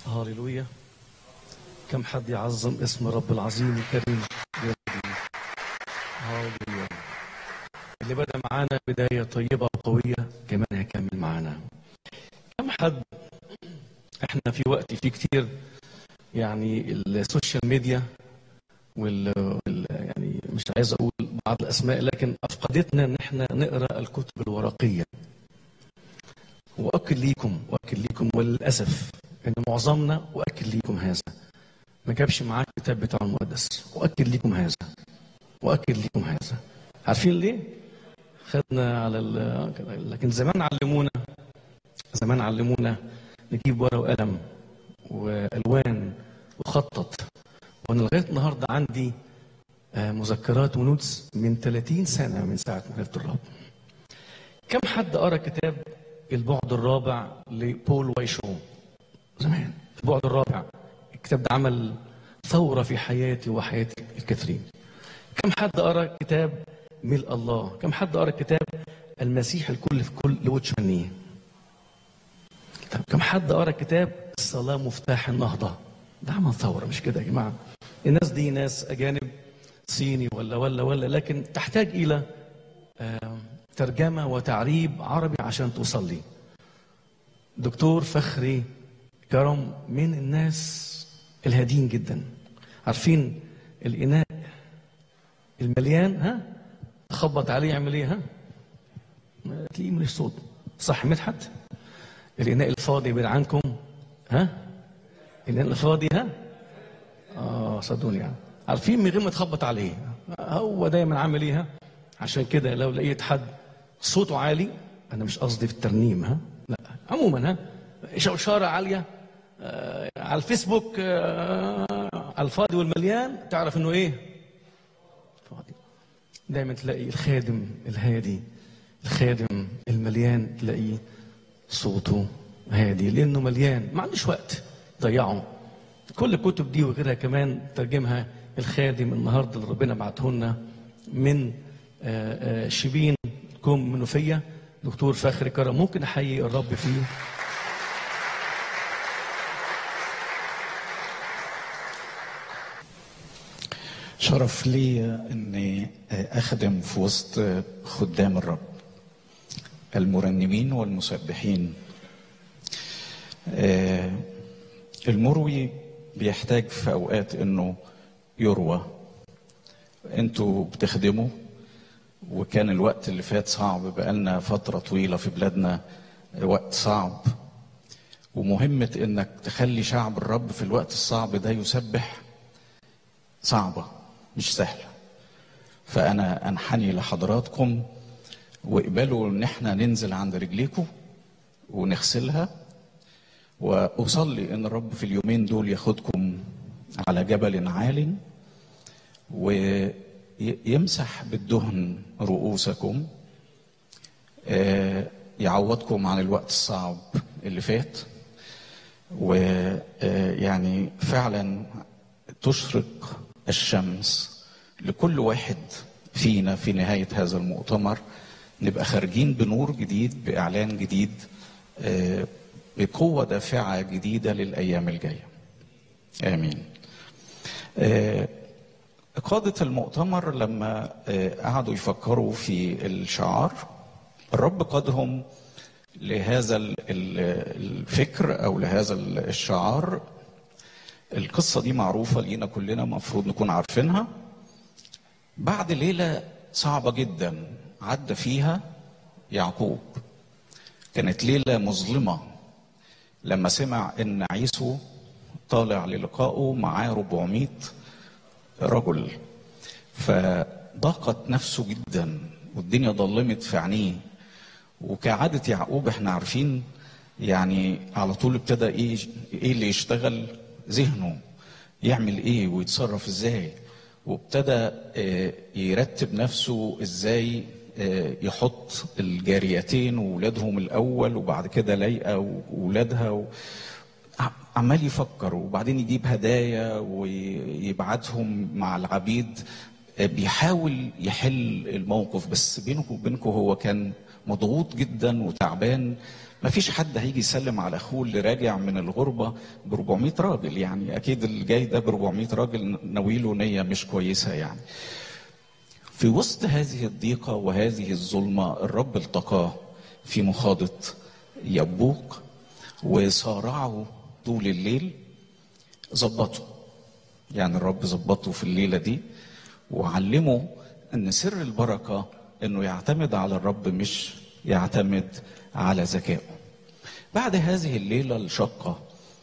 هاليلويا كم حد يعظم اسم رب العظيم الكريم هاليلويا اللي بدأ معانا بداية طيبة وقوية كمان هيكمل معانا كم حد احنا في وقت في كتير يعني السوشيال ميديا وال وال- يعني مش عايز اقول بعض الاسماء لكن افقدتنا ان احنا نقرا الكتب الورقيه واكد ليكم واكد ليكم وللاسف ان معظمنا واكد ليكم هذا ما جابش معاه الكتاب بتاعه المقدس واكد ليكم هذا واكد ليكم هذا عارفين ليه؟ خدنا على ال... لكن زمان علمونا زمان علمونا نجيب ورقه وقلم والوان وخطط وانا لغايه النهارده عندي آه، مذكرات ونوتس من 30 سنه من ساعه ما عرفت الرب كم حد قرا كتاب البعد الرابع لبول وايشو زمان البعد الرابع الكتاب ده عمل ثوره في حياتي وحياه الكثيرين كم حد قرا كتاب ملء الله كم حد قرا كتاب المسيح الكل في كل لوتشمانيه طب كم حد قرا كتاب الصلاه مفتاح النهضه ده عمل ثوره مش كده يا جماعه الناس دي ناس اجانب صيني ولا ولا ولا لكن تحتاج الى آه، ترجمه وتعريب عربي عشان توصل لي دكتور فخري كرم من الناس الهادين جدا عارفين الاناء المليان ها خبط عليه يعمل ايه ها ما تلاقيه ملوش صوت صح مدحت الاناء الفاضي بعيد عنكم ها الاناء الفاضي ها اه صدقوني يعني عارفين من غير ما تخبط عليه هو دايما عامل ايه ها عشان كده لو لقيت حد صوته عالي انا مش قصدي في الترنيم ها لا عموما ها شوشره عاليه آه على الفيسبوك آه على الفاضي والمليان تعرف انه ايه فاضي دايما تلاقي الخادم الهادي الخادم المليان تلاقيه صوته هادي لانه مليان ما عندوش وقت ضيعه كل الكتب دي وغيرها كمان ترجمها الخادم النهارده اللي ربنا بعته لنا من آه، آه، شبين كوم منوفيه دكتور فخري كرم ممكن احيي الرب فيه شرف لي اني اخدم في وسط خدام الرب المرنمين والمسبحين آه، المروي بيحتاج في اوقات انه يروى انتوا بتخدموا وكان الوقت اللي فات صعب بقالنا فترة طويلة في بلادنا وقت صعب ومهمة انك تخلي شعب الرب في الوقت الصعب ده يسبح صعبة مش سهلة فأنا أنحني لحضراتكم واقبلوا إن احنا ننزل عند رجليكم ونغسلها وأصلي إن الرب في اليومين دول ياخدكم على جبل عال ويمسح بالدهن رؤوسكم آه، يعوضكم عن الوقت الصعب اللي فات ويعني فعلا تشرق الشمس لكل واحد فينا في نهاية هذا المؤتمر نبقى خارجين بنور جديد بإعلان جديد آه، بقوة دافعة جديدة للأيام الجاية آمين آه، قادة المؤتمر لما آه، قعدوا يفكروا في الشعار الرب قادهم لهذا ال- ال- الفكر أو لهذا الشعار القصة دي معروفة لينا كلنا مفروض نكون عارفينها بعد ليلة صعبة جدا عدى فيها يعقوب كانت ليلة مظلمة لما سمع ان عيسو طالع للقائه معاه 400 رجل فضاقت نفسه جدا والدنيا ضلمت في عينيه وكعادة يعقوب احنا عارفين يعني على طول ابتدى ايه ايه اللي يشتغل ذهنه يعمل ايه ويتصرف ازاي وابتدى آه، يرتب نفسه ازاي آه، يحط الجاريتين وولادهم الاول وبعد كده لايقه وولادها و... ع- عمال يفكر وبعدين يجيب هدايا ويبعتهم مع العبيد آه، بيحاول يحل الموقف بس بينه وبينكم هو كان مضغوط جدا وتعبان ما فيش حد هيجي يسلم على اخوه اللي راجع من الغربه ب 400 راجل يعني اكيد اللي جاي ده ب 400 راجل ناويله نيه مش كويسه يعني في وسط هذه الضيقه وهذه الظلمه الرب التقاه في مخاضه يبوق وصارعه طول الليل ظبطه يعني الرب ظبطه في الليله دي وعلمه ان سر البركه انه يعتمد على الرب مش يعتمد على ذكائه بعد هذه الليله الشاقه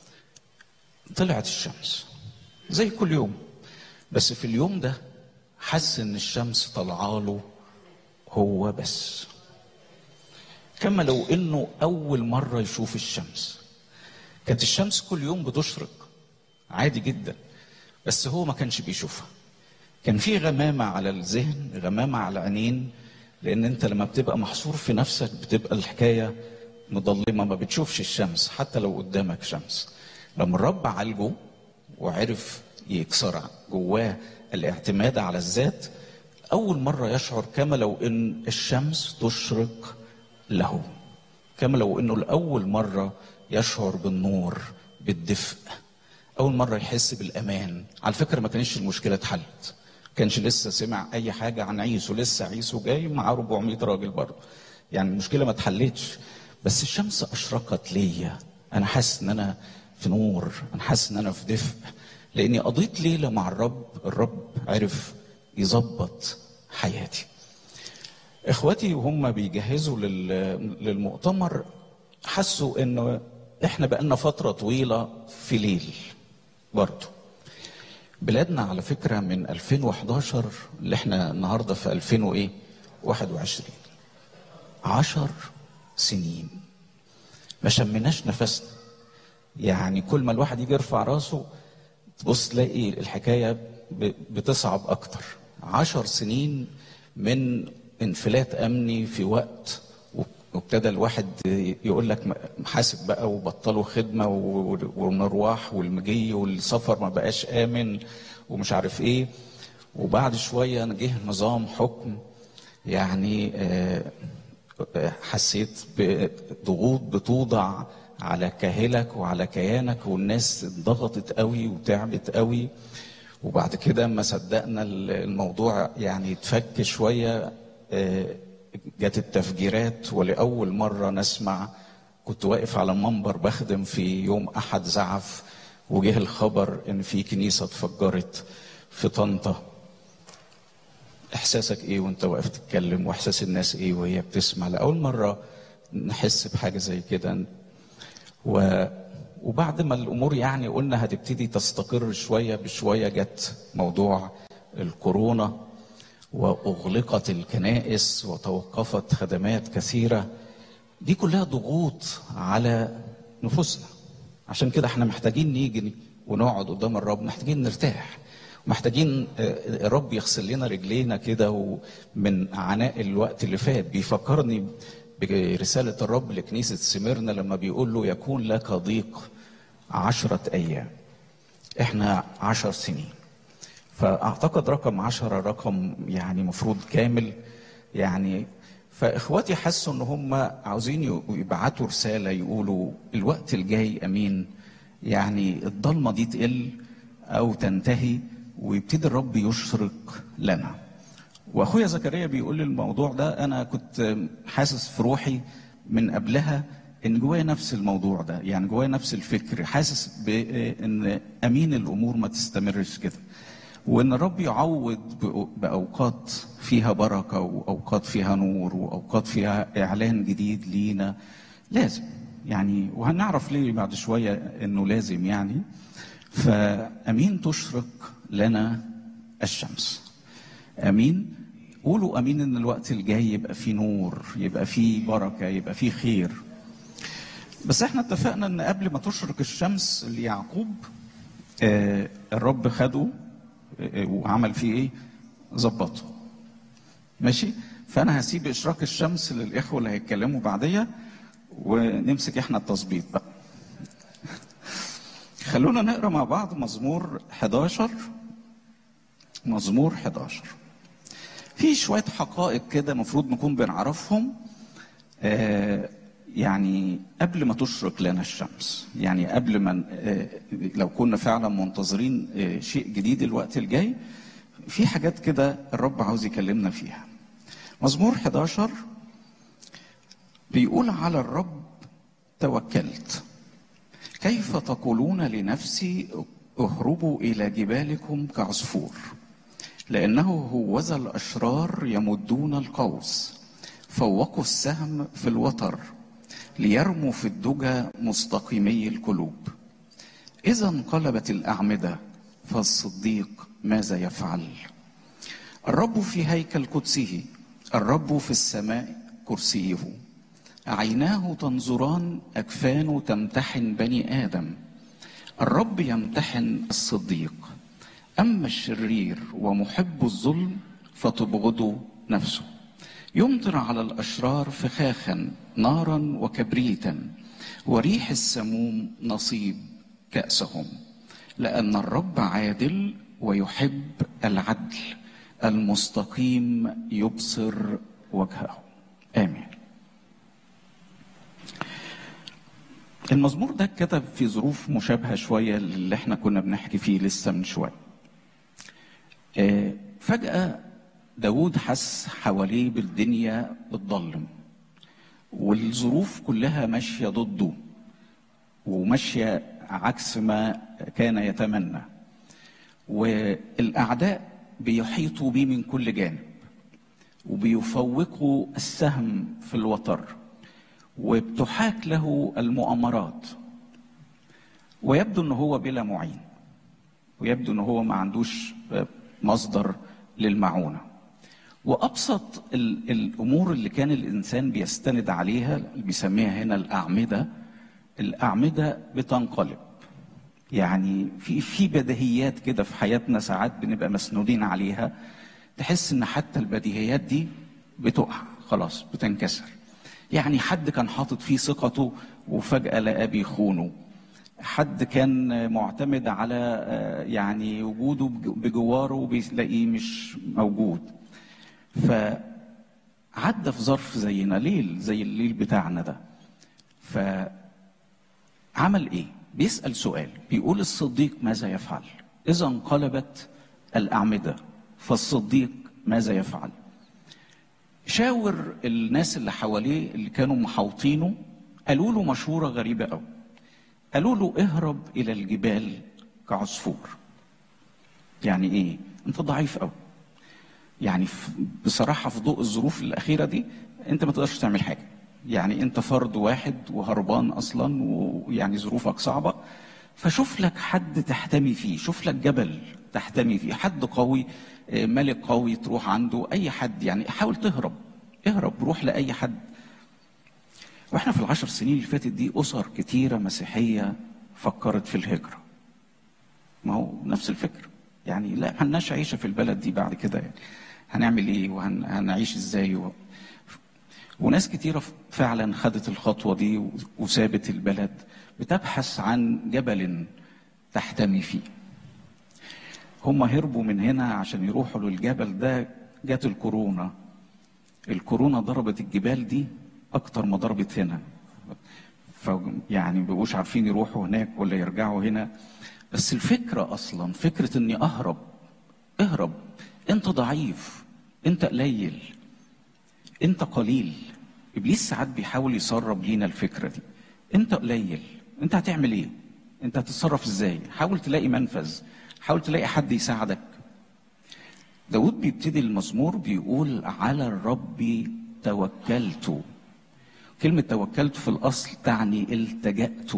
طلعت الشمس زي كل يوم بس في اليوم ده حس ان الشمس طالعه هو بس كما لو انه اول مره يشوف الشمس كانت الشمس كل يوم بتشرق عادي جدا بس هو ما كانش بيشوفها كان في غمامه على الذهن غمامه على العينين لان انت لما بتبقى محصور في نفسك بتبقى الحكايه مظلمه ما بتشوفش الشمس حتى لو قدامك شمس لما الرب عالجه وعرف يكسر جواه الاعتماد على الذات اول مره يشعر كما لو ان الشمس تشرق له كما لو انه لاول مره يشعر بالنور بالدفء اول مره يحس بالامان على فكره ما كانش المشكله اتحلت كانش لسه سمع اي حاجه عن عيسو لسه عيسو جاي مع 400 راجل برضه يعني المشكله ما اتحلتش بس الشمس اشرقت ليا انا حاسس ان انا في نور انا حاسس ان انا في دفء لاني قضيت ليله مع الرب الرب عرف يظبط حياتي اخواتي وهم بيجهزوا للمؤتمر حسوا انه احنا بقالنا فتره طويله في ليل برضه بلادنا على فكره من 2011 اللي احنا النهارده في 2000 وايه 21 عشر سنين ما شمناش نفسنا يعني كل ما الواحد يجي يرفع راسه تبص تلاقي الحكايه بتصعب اكتر عشر سنين من انفلات امني في وقت وابتدى الواحد يقول لك حاسب بقى وبطلوا خدمه والمروح والمجي والسفر ما بقاش امن ومش عارف ايه وبعد شويه جه نظام حكم يعني حسيت بضغوط بتوضع على كاهلك وعلى كيانك والناس ضغطت قوي وتعبت قوي وبعد كده ما صدقنا الموضوع يعني اتفك شويه جت التفجيرات ولاول مره نسمع كنت واقف على المنبر بخدم في يوم احد زعف وجه الخبر ان في كنيسه اتفجرت في طنطا احساسك ايه وانت واقف تتكلم واحساس الناس ايه وهي بتسمع لاول مره نحس بحاجه زي كده و وبعد ما الامور يعني قلنا هتبتدي تستقر شويه بشويه جت موضوع الكورونا واغلقت الكنائس وتوقفت خدمات كثيره دي كلها ضغوط على نفوسنا عشان كده احنا محتاجين نيجي ونقعد قدام الرب محتاجين نرتاح محتاجين الرب يغسل لنا رجلينا كده من عناء الوقت اللي فات بيفكرني برسالة الرب لكنيسة سميرنا لما بيقول له يكون لك ضيق عشرة أيام احنا عشر سنين فأعتقد رقم عشرة رقم يعني مفروض كامل يعني فإخواتي حسوا إن هم عاوزين يبعتوا رسالة يقولوا الوقت الجاي أمين يعني الضلمة دي تقل أو تنتهي ويبتدي الرب يشرق لنا واخويا زكريا بيقول لي الموضوع ده انا كنت حاسس في روحي من قبلها ان جوايا نفس الموضوع ده يعني جوايا نفس الفكر حاسس بان امين الامور ما تستمرش كده وان الرب يعوض باوقات فيها بركه واوقات فيها نور واوقات فيها اعلان جديد لينا لازم يعني وهنعرف ليه بعد شويه انه لازم يعني فامين تشرق لنا الشمس امين قولوا امين ان الوقت الجاي يبقى فيه نور يبقى فيه بركه يبقى فيه خير بس احنا اتفقنا ان قبل ما تشرق الشمس ليعقوب آه الرب خده آه وعمل فيه ايه ظبطه ماشي فانا هسيب اشراق الشمس للاخوه اللي هيتكلموا بعديا ونمسك احنا التظبيط بقى خلونا نقرا مع بعض مزمور 11 مزمور 11 في شوية حقائق كده المفروض نكون بنعرفهم آه، يعني قبل ما تشرق لنا الشمس يعني قبل ما آه، لو كنا فعلا منتظرين آه، شيء جديد الوقت الجاي في حاجات كده الرب عاوز يكلمنا فيها مزمور 11 بيقول على الرب توكلت كيف تقولون لنفسي اهربوا الى جبالكم كعصفور لانه هوذا الاشرار يمدون القوس فوقوا السهم في الوتر ليرموا في الدجى مستقيمي القلوب اذا انقلبت الاعمده فالصديق ماذا يفعل الرب في هيكل قدسه الرب في السماء كرسيه عيناه تنظران اكفانه تمتحن بني ادم الرب يمتحن الصديق اما الشرير ومحب الظلم فتبغضه نفسه يمطر على الاشرار فخاخا نارا وكبريتا وريح السموم نصيب كاسهم لان الرب عادل ويحب العدل المستقيم يبصر وجهه امين المزمور ده اتكتب في ظروف مشابهه شويه للي احنا كنا بنحكي فيه لسه من شويه آه، فجاه داود حس حواليه بالدنيا بتضلم والظروف كلها ماشيه ضده وماشيه عكس ما كان يتمنى والاعداء بيحيطوا بيه من كل جانب وبيفوقوا السهم في الوتر وبتحاك له المؤامرات ويبدو ان هو بلا معين ويبدو ان هو ما عندوش مصدر للمعونه وابسط ال- الامور اللي كان الانسان بيستند عليها اللي بيسميها هنا الاعمده الاعمده بتنقلب يعني في في بديهيات كده في حياتنا ساعات بنبقى مسنودين عليها تحس ان حتى البديهيات دي بتقع خلاص بتنكسر يعني حد كان حاطط فيه ثقته وفجأة لقاه بيخونه حد كان معتمد على آه، يعني وجوده بج- بجواره وبيلاقيه مش موجود فعدى في ظرف زينا ليل زي الليل بتاعنا ده فعمل ايه بيسأل سؤال بيقول الصديق ماذا يفعل إذا انقلبت الأعمدة فالصديق ماذا يفعل شاور الناس اللي حواليه اللي كانوا محاوطينه قالوا له مشورة غريبة قوي قالوا له اهرب إلى الجبال كعصفور يعني ايه انت ضعيف قوي يعني ف- بصراحة في ضوء الظروف الأخيرة دي انت ما تقدرش تعمل حاجة يعني انت فرد واحد وهربان اصلا ويعني ظروفك صعبة فشوف لك حد تحتمي فيه شوف لك جبل تحتمي فيه حد قوي آه، ملك قوي تروح عنده اي حد يعني حاول تهرب اهرب روح لاي حد واحنا في العشر سنين اللي فاتت دي اسر كتيره مسيحيه فكرت في الهجره ما هو نفس الفكر يعني لا ملناش عيشه في البلد دي بعد كده يعني هنعمل ايه وهنعيش ازاي و... وناس كتيرة فعلا خدت الخطوة دي و- وسابت البلد بتبحث عن جبل تحتمي فيه هم هربوا من هنا عشان يروحوا للجبل ده جت الكورونا الكورونا ضربت الجبال دي اكتر ما ضربت هنا ف يعني مبقوش عارفين يروحوا هناك ولا يرجعوا هنا بس الفكرة اصلا فكرة اني اهرب اهرب انت ضعيف انت قليل انت قليل ابليس ساعات بيحاول يسرب لينا الفكره دي انت قليل انت هتعمل ايه انت هتتصرف ازاي حاول تلاقي منفذ حاول تلاقي حد يساعدك داود بيبتدي المزمور بيقول على الرب توكلت كلمة توكلت في الأصل تعني التجأت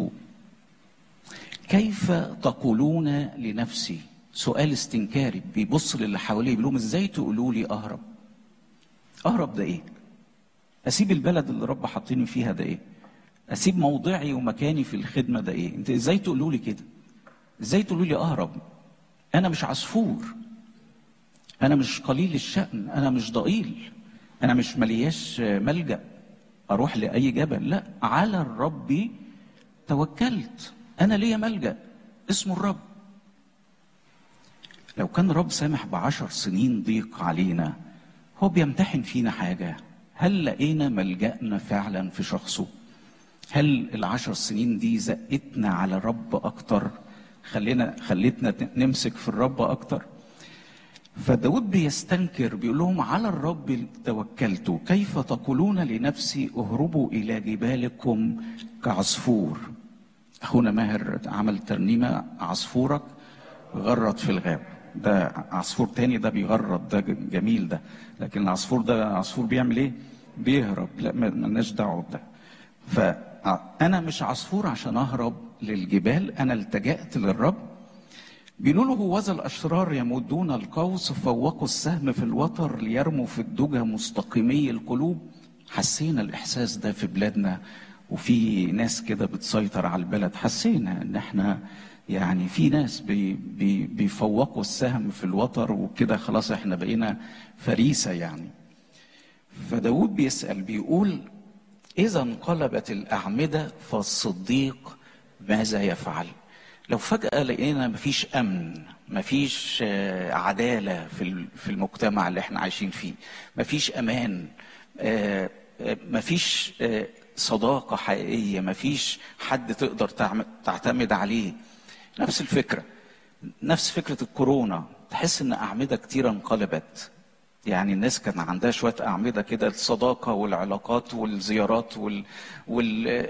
كيف تقولون لنفسي سؤال استنكاري بيبص للي حواليه بيقول لهم ازاي تقولوا لي اهرب اهرب ده ايه اسيب البلد اللي رب حاطيني فيها ده ايه اسيب موضعي ومكاني في الخدمه ده ايه انت ازاي تقولوا لي كده ازاي تقولوا لي اهرب انا مش عصفور انا مش قليل الشأن انا مش ضئيل انا مش ملياش ملجأ اروح لاي جبل لا على الرب توكلت انا ليا ملجأ اسمه الرب لو كان رب سامح بعشر سنين ضيق علينا هو بيمتحن فينا حاجة هل لقينا ملجأنا فعلا في شخصه هل العشر سنين دي زقتنا على الرب اكتر خلينا خلتنا نمسك في الرب اكتر فداود بيستنكر بيقول لهم على الرب توكلت كيف تقولون لنفسي اهربوا الى جبالكم كعصفور اخونا ماهر عمل ترنيمه عصفورك غرد في الغاب ده عصفور تاني ده بيغرد ده جميل ده لكن العصفور ده عصفور بيعمل ايه بيهرب لا مالناش دعوه بده فانا مش عصفور عشان اهرب للجبال انا التجأت للرب بيقولوا له هوذا الاشرار يمدون القوس فوقوا السهم في الوتر ليرموا في الدجى مستقيمي القلوب حسينا الاحساس ده في بلادنا وفي ناس كده بتسيطر على البلد حسينا ان احنا يعني في ناس بي بي بيفوقوا السهم في الوتر وكده خلاص احنا بقينا فريسه يعني فداود بيسأل بيقول إذا انقلبت الأعمدة فالصديق ماذا يفعل؟ لو فجأة لقينا مفيش أمن مفيش عدالة في في المجتمع اللي احنا عايشين فيه مفيش أمان مفيش صداقة حقيقية مفيش حد تقدر تعتمد عليه نفس الفكرة نفس فكرة الكورونا تحس ان أعمدة كتيرة انقلبت يعني الناس كان عندها شوية أعمدة كده الصداقة والعلاقات والزيارات وال, وال...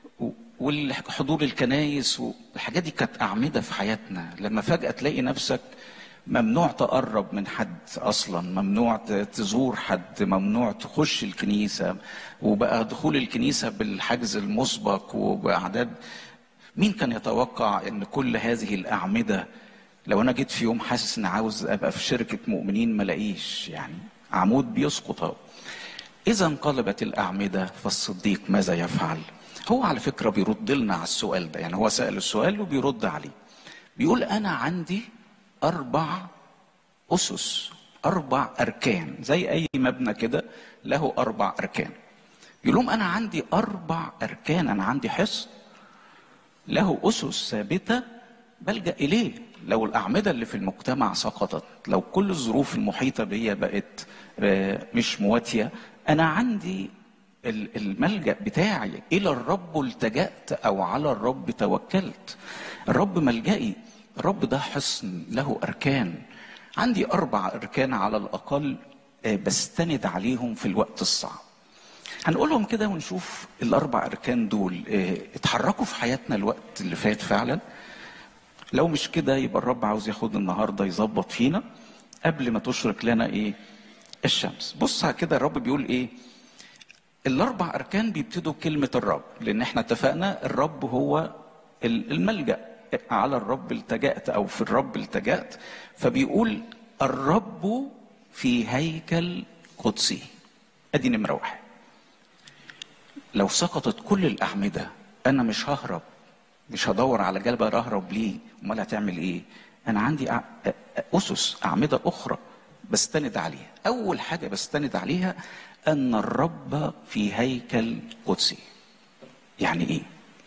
والحضور الكنايس والحاجات دي كانت أعمدة في حياتنا لما فجأة تلاقي نفسك ممنوع تقرب من حد أصلا ممنوع تزور حد ممنوع تخش الكنيسة وبقى دخول الكنيسة بالحجز المسبق وبأعداد مين كان يتوقع ان كل هذه الأعمدة لو انا جيت في يوم حاسس ان عاوز ابقى في شركه مؤمنين ما لاقيش يعني عمود بيسقط اذا انقلبت الاعمده فالصديق ماذا يفعل هو على فكره بيرد لنا على السؤال ده يعني هو سال السؤال وبيرد عليه بيقول انا عندي اربع اسس اربع اركان زي اي مبنى كده له اربع اركان يقول لهم انا عندي اربع اركان انا عندي حصن له اسس ثابته بلجا اليه لو الأعمدة اللي في المجتمع سقطت لو كل الظروف المحيطة بيا بقت مش مواتية أنا عندي الملجأ بتاعي إلى الرب التجأت أو على الرب توكلت الرب ملجئي الرب ده حصن له أركان عندي أربع أركان على الأقل بستند عليهم في الوقت الصعب هنقولهم كده ونشوف الأربع أركان دول اتحركوا في حياتنا الوقت اللي فات فعلا لو مش كده يبقى الرب عاوز ياخد النهارده يظبط فينا قبل ما تشرق لنا ايه الشمس بص كده الرب بيقول ايه الاربع اركان بيبتدوا بكلمه الرب لان احنا اتفقنا الرب هو الملجا على الرب التجأت او في الرب التجأت فبيقول الرب في هيكل قدسي ادي نمره واحد لو سقطت كل الاعمده انا مش ههرب مش هدور على جبل اهرب ليه امال هتعمل ايه انا عندي اسس اعمده اخرى بستند عليها اول حاجه بستند عليها ان الرب في هيكل قدسي يعني ايه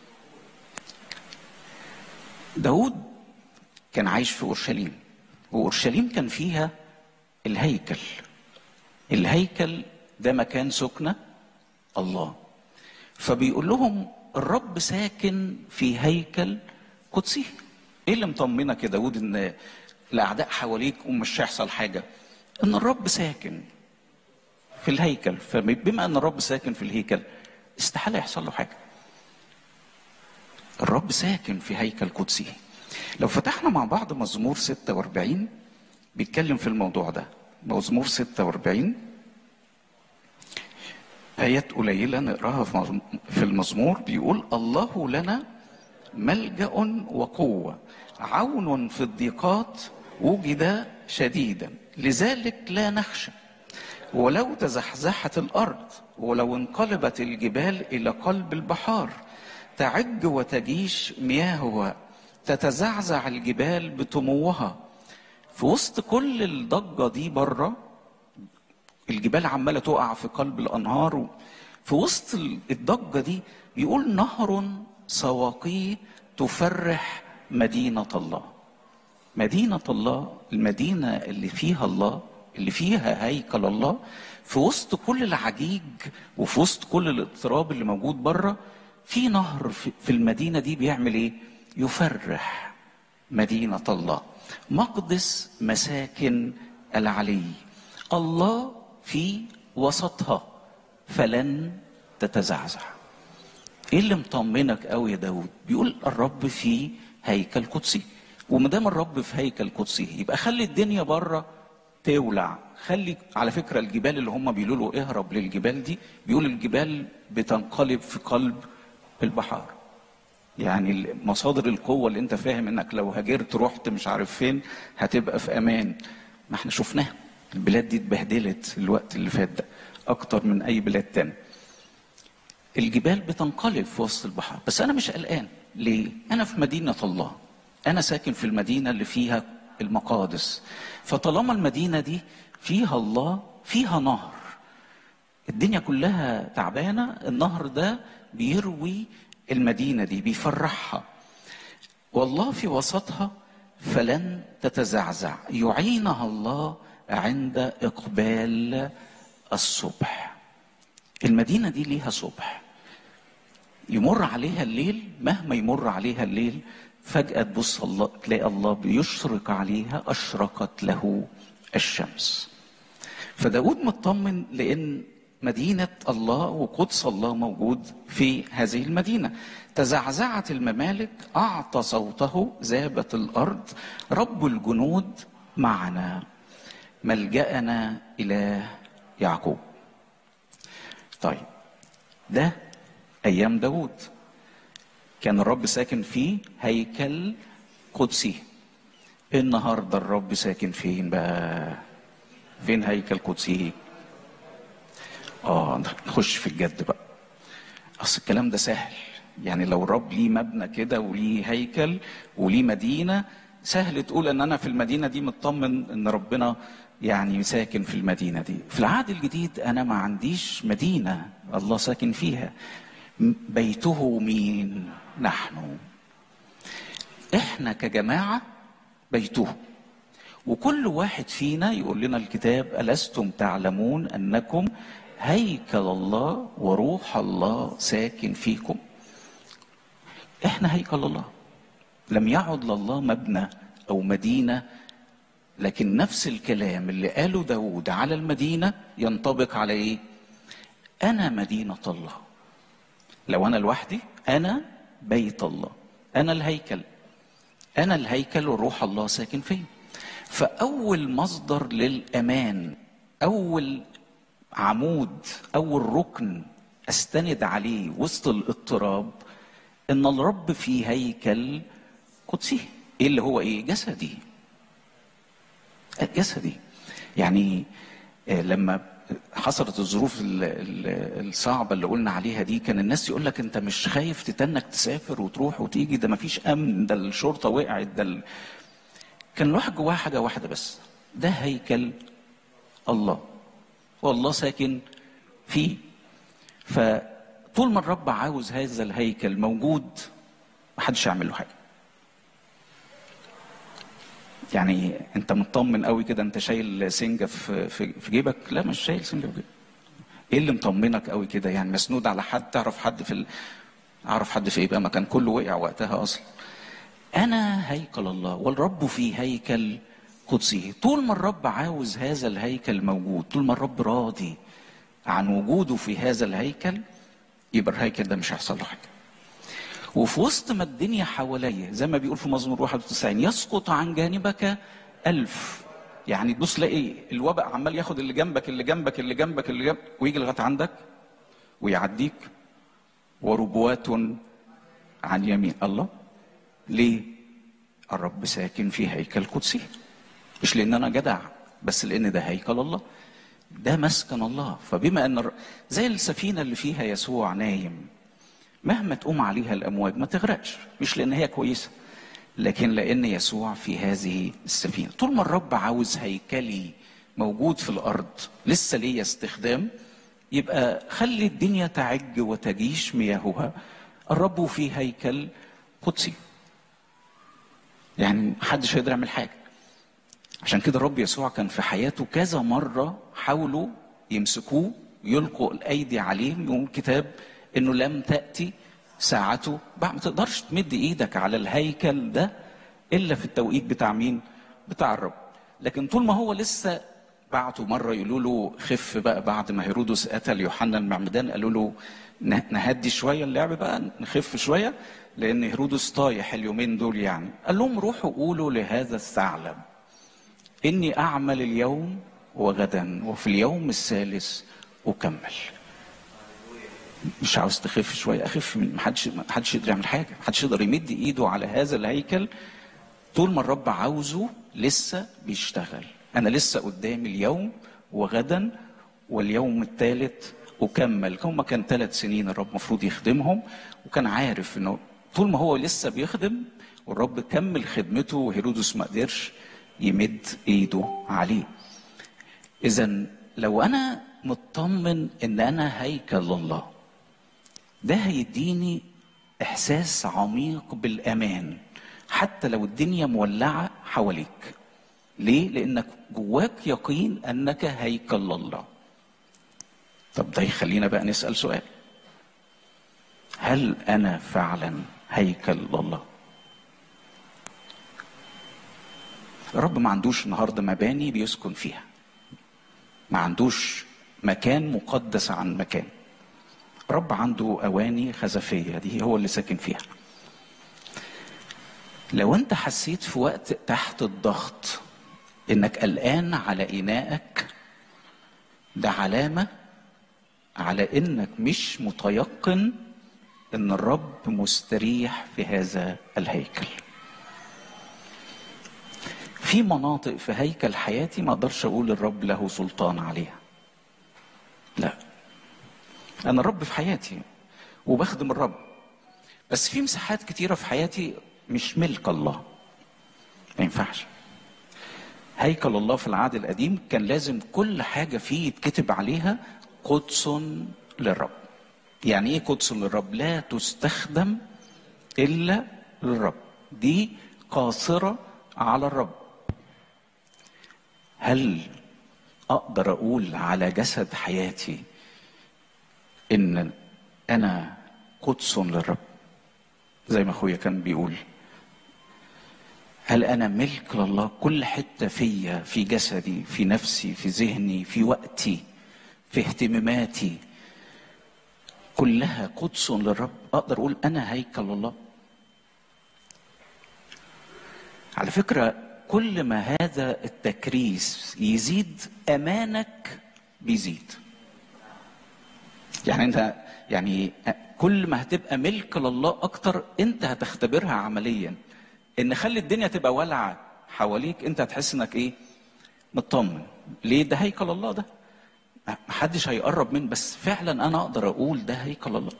داود كان عايش في اورشليم واورشليم كان فيها الهيكل الهيكل ده مكان سكنه الله فبيقول لهم الرب ساكن في هيكل قدسي ايه اللي مطمنك يا داود ان الاعداء حواليك ومش هيحصل حاجه ان الرب ساكن في الهيكل فبما ان الرب ساكن في الهيكل استحاله يحصل له حاجه الرب ساكن في هيكل قدسي لو فتحنا مع بعض مزمور 46 بيتكلم في الموضوع ده مزمور 46 آيات قليلة نقراها في المزمور بيقول الله لنا ملجأ وقوة عون في الضيقات وجد شديدا لذلك لا نخشى ولو تزحزحت الأرض ولو انقلبت الجبال إلى قلب البحار تعج وتجيش مياهها تتزعزع الجبال بطموها في وسط كل الضجة دي بره الجبال عماله تقع في قلب الانهار في وسط الضجه دي يقول نهر سواقيه تفرح مدينه الله مدينه الله المدينه اللي فيها الله اللي فيها هيكل الله في وسط كل العجيج وفي وسط كل الاضطراب اللي موجود بره في نهر في في المدينه دي بيعمل ايه؟ يفرح مدينه الله مقدس مساكن العلي الله في وسطها فلن تتزعزع ايه اللي مطمنك قوي يا داود بيقول الرب في هيكل قدسي وما دام الرب في هيكل قدسي يبقى خلي الدنيا بره تولع خلي على فكره الجبال اللي هم بيقولوا له اهرب للجبال دي بيقول الجبال بتنقلب في قلب البحار يعني مصادر القوة اللي انت فاهم انك لو هاجرت رحت مش عارف فين هتبقى في امان ما احنا شفناها البلاد دي اتبهدلت الوقت اللي فات ده اكتر من اي بلاد تاني الجبال بتنقلب في وسط البحر بس انا مش قلقان ليه انا في مدينة الله انا ساكن في المدينة اللي فيها المقادس فطالما المدينة دي فيها الله فيها نهر الدنيا كلها تعبانة النهر ده بيروي المدينة دي بيفرحها والله في وسطها فلن تتزعزع يعينها الله عند إقبال الصبح المدينة دي ليها صبح يمر عليها الليل مهما يمر عليها الليل فجأة تبص الله تلاقي الله بيشرق عليها أشرقت له الشمس فداود مطمن لأن مدينة الله وقدس الله موجود في هذه المدينة تزعزعت الممالك أعطى صوته ذابت الأرض رب الجنود معنا ملجأنا إلى يعقوب طيب ده أيام داود كان الرب ساكن في هيكل قدسي النهارده الرب ساكن فين بقى فين هيكل قدسي اه نخش في الجد بقى اصل الكلام ده سهل يعني لو الرب ليه مبنى كده وليه هيكل وليه مدينه سهل تقول ان انا في المدينه دي مطمن ان ربنا يعني ساكن في المدينه دي في العهد الجديد انا ما عنديش مدينه الله ساكن فيها بيته مين نحن احنا كجماعه بيته وكل واحد فينا يقول لنا الكتاب ألستم تعلمون أنكم هيكل الله وروح الله ساكن فيكم احنا هيكل الله لم يعد لله مبنى أو مدينة لكن نفس الكلام اللي قاله داود على المدينة ينطبق على ايه أنا مدينة الله لو أنا لوحدي أنا بيت الله أنا الهيكل أنا الهيكل وروح الله ساكن فيا فأول مصدر للأمان أول عمود أول ركن أستند عليه وسط الاضطراب إن الرب في هيكل قدسي إيه اللي هو إيه جسدي جسدي يعني لما حصلت الظروف الصعبة اللي قلنا عليها دي كان الناس يقول لك انت مش خايف تتنك تسافر وتروح وتيجي ده مفيش امن ده الشرطة وقعت ده ال... كان الواحد جواه حاجة واحدة بس ده هيكل الله والله ساكن فيه فطول ما الرب عاوز هذا الهيكل موجود محدش يعمل له حاجة يعني انت مطمن قوي كده انت شايل سنجة في, في, في جيبك لا مش شايل سنجة في جيبك ايه اللي مطمنك قوي كده يعني مسنود على حد تعرف حد في ال... اعرف حد في ايه بقى ما كان كله وقع وقتها اصلا انا هيكل الله والرب في هيكل قدسه طول ما الرب عاوز هذا الهيكل موجود طول ما الرب راضي عن وجوده في هذا الهيكل يبقى الهيكل ده مش هيحصل له حاجه وفي وسط ما الدنيا حواليا زي ما بيقول في مزمور 91 يسقط عن جانبك ألف يعني تبص تلاقي الوباء عمال ياخد اللي جنبك اللي جنبك اللي جنبك اللي جنبك ويجي لغايه عندك ويعديك وربوات عن يمين الله ليه؟ الرب ساكن في هيكل قدسي مش لان انا جدع بس لان ده هيكل الله ده مسكن الله فبما ان زي السفينه اللي فيها يسوع نايم مهما تقوم عليها الامواج ما تغرقش مش لان هي كويسه لكن لان يسوع في هذه السفينه طول ما الرب عاوز هيكلي موجود في الارض لسه ليه استخدام يبقى خلي الدنيا تعج وتجيش مياهها الرب في هيكل قدسي يعني محدش يقدر يعمل حاجه عشان كده الرب يسوع كان في حياته كذا مرة حاولوا يمسكوه يلقوا الأيدي عليه يقول الكتاب إنه لم تأتي ساعته بعد ما تقدرش تمد إيدك على الهيكل ده إلا في التوقيت بتاع مين؟ بتاع الرب لكن طول ما هو لسه بعتوا مرة يقولوا له خف بقى بعد ما هيرودس قتل يوحنا المعمدان قالوا له نه- نهدي شوية اللعب بقى نخف شوية لأن هيرودس طايح اليومين دول يعني قال لهم روحوا قولوا لهذا الثعلب إني أعمل اليوم وغدا وفي اليوم الثالث أكمل مش عاوز تخف شوية أخف من محدش محدش يقدر يعمل حاجة محدش يقدر يمد إيده على هذا الهيكل طول ما الرب عاوزه لسه بيشتغل أنا لسه قدامي اليوم وغدا واليوم الثالث أكمل هما كان ثلاث سنين الرب المفروض يخدمهم وكان عارف إنه طول ما هو لسه بيخدم والرب كمل خدمته وهيرودس ما قدرش يمد إيده عليه إذا لو أنا مطمن إن أنا هيكل الله ده هيديني إحساس عميق بالأمان حتى لو الدنيا مولعة حواليك ليه؟ لأنك جواك يقين أنك هيكل الله طب ده يخلينا بقى نسأل سؤال هل أنا فعلا هيكل الله؟ الرب ما عندوش النهارده مباني بيسكن فيها ما عندوش مكان مقدس عن مكان رب عنده اواني خزفيه دي هو اللي ساكن فيها لو انت حسيت في وقت تحت الضغط انك قلقان على انائك ده علامه على انك مش متيقن ان الرب مستريح في هذا الهيكل في مناطق في هيكل حياتي ما اقدرش اقول الرب له سلطان عليها لا انا الرب في حياتي وبخدم الرب بس في مساحات كتيرة في حياتي مش ملك الله ما ينفعش هيكل الله في العهد القديم كان لازم كل حاجة فيه يتكتب عليها قدس للرب يعني ايه قدس للرب لا تستخدم الا للرب دي قاصرة على الرب هل اقدر اقول على جسد حياتي ان انا قدس للرب زي ما اخويا كان بيقول هل انا ملك لله كل حته فيا في جسدي في نفسي في ذهني في وقتي في اهتماماتي كلها قدس للرب اقدر اقول انا هيكل الله على فكره كل ما هذا التكريس يزيد امانك بيزيد يعني انت يعني كل ما هتبقى ملك لله اكتر انت هتختبرها عمليا ان خلي الدنيا تبقى والعه حواليك انت هتحس انك ايه مطمن ليه ده هيكل الله ده محدش هيقرب منه بس فعلا انا اقدر اقول ده هيكل الله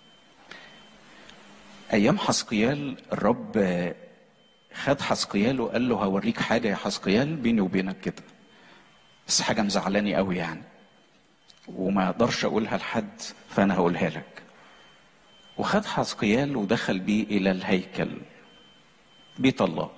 ايام حسقيال الرب خد حسقيال وقال له هوريك حاجه يا حسقيال بيني وبينك كده بس حاجه مزعلاني قوي يعني وما اقدرش اقولها لحد فانا هقولها لك وخد حسقيال ودخل بيه الى الهيكل بيت الله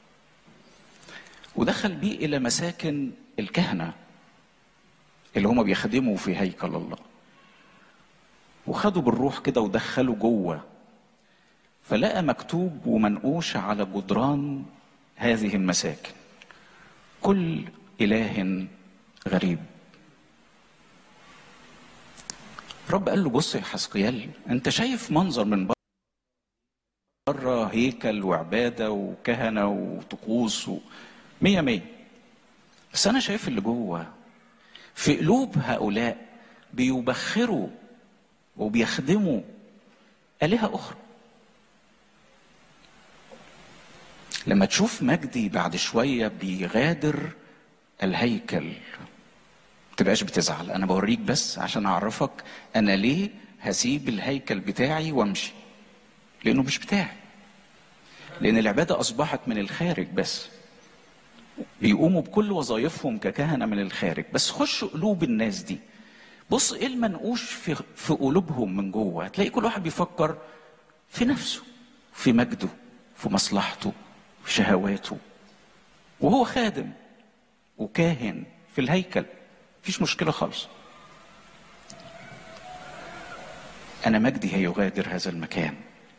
ودخل بيه الى مساكن الكهنه اللي هما بيخدموا في هيكل الله وخدوا بالروح كده ودخلوا جوه فلقى مكتوب ومنقوش على جدران هذه المساكن كل اله غريب رب قال له بص يا حسقيال انت شايف منظر من بره هيكل وعباده وكهنه وطقوس و... مية مية بس انا شايف اللي جوه في قلوب هؤلاء بيبخروا وبيخدموا آلهة أخرى لما تشوف مجدي بعد شوية بيغادر الهيكل تبقاش بتزعل أنا بوريك بس عشان أعرفك أنا ليه هسيب الهيكل بتاعي وأمشي لأنه مش بتاعي لأن العبادة أصبحت من الخارج بس بيقوموا بكل وظائفهم ككهنة من الخارج بس خش قلوب الناس دي بص ايه المنقوش في في قلوبهم من جوه هتلاقي كل واحد بيفكر في نفسه في مجده في مصلحته في شهواته وهو خادم وكاهن في الهيكل مفيش مشكله خالص انا مجدي هيغادر هذا المكان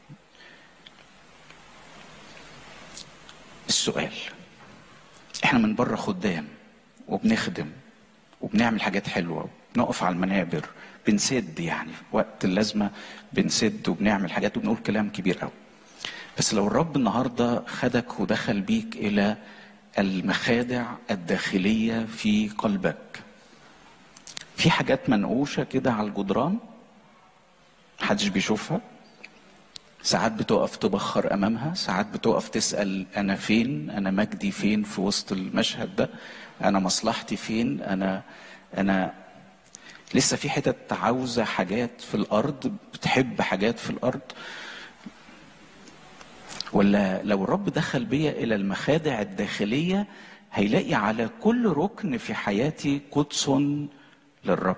السؤال احنا من بره خدام وبنخدم وبنعمل حاجات حلوه بنقف على المنابر بنسد يعني وقت اللازمه بنسد وبنعمل حاجات وبنقول كلام كبير قوي بس لو الرب النهارده خدك ودخل بيك الى المخادع الداخليه في قلبك في حاجات منقوشه كده على الجدران محدش بيشوفها ساعات بتقف تبخر امامها ساعات بتقف تسال انا فين انا مجدي فين في وسط المشهد ده انا مصلحتي فين انا انا لسه في حتت عاوزه حاجات في الارض بتحب حاجات في الارض ولا لو الرب دخل بيا الى المخادع الداخليه هيلاقي على كل ركن في حياتي قدس للرب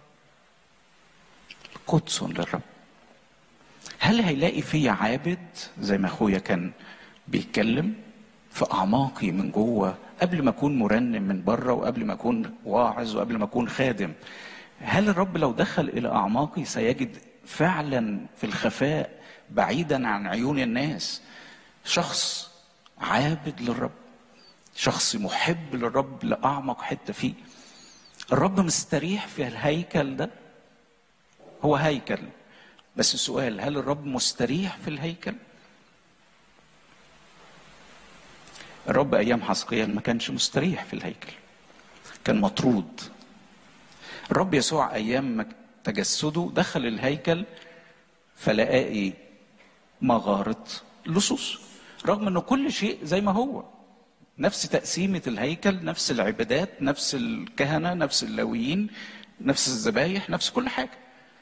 قدس للرب هل هيلاقي فيا عابد زي ما اخويا كان بيتكلم في اعماقي من جوه قبل ما اكون مرنم من بره وقبل ما اكون واعظ وقبل ما اكون خادم هل الرب لو دخل الى اعماقي سيجد فعلا في الخفاء بعيدا عن عيون الناس شخص عابد للرب شخص محب للرب لاعمق حته فيه الرب مستريح في الهيكل ده هو هيكل بس السؤال هل الرب مستريح في الهيكل الرب ايام حسقيال ما كانش مستريح في الهيكل كان مطرود الرب يسوع ايام تجسده دخل الهيكل فلقى مغاره لصوص رغم انه كل شيء زي ما هو نفس تقسيمه الهيكل نفس العبادات نفس الكهنه نفس اللاويين نفس الذبايح نفس كل حاجه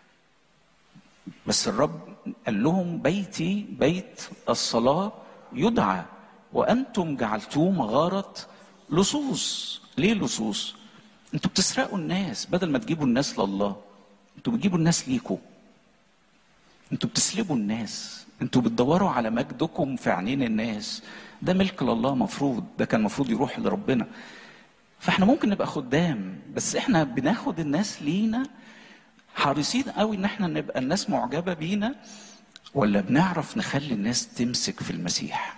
بس الرب قال لهم بيتي بيت الصلاة يدعى وأنتم جعلتوه مغارة لصوص ليه لصوص انتوا بتسرقوا الناس بدل ما تجيبوا الناس لله انتوا بتجيبوا الناس ليكوا انتوا بتسلبوا الناس انتوا بتدوروا على مجدكم في عينين الناس ده ملك لله مفروض ده كان مفروض يروح لربنا فاحنا ممكن نبقى خدام بس احنا بناخد الناس لينا حريصين قوي ان احنا نبقى الناس معجبه بينا ولا بنعرف نخلي الناس تمسك في المسيح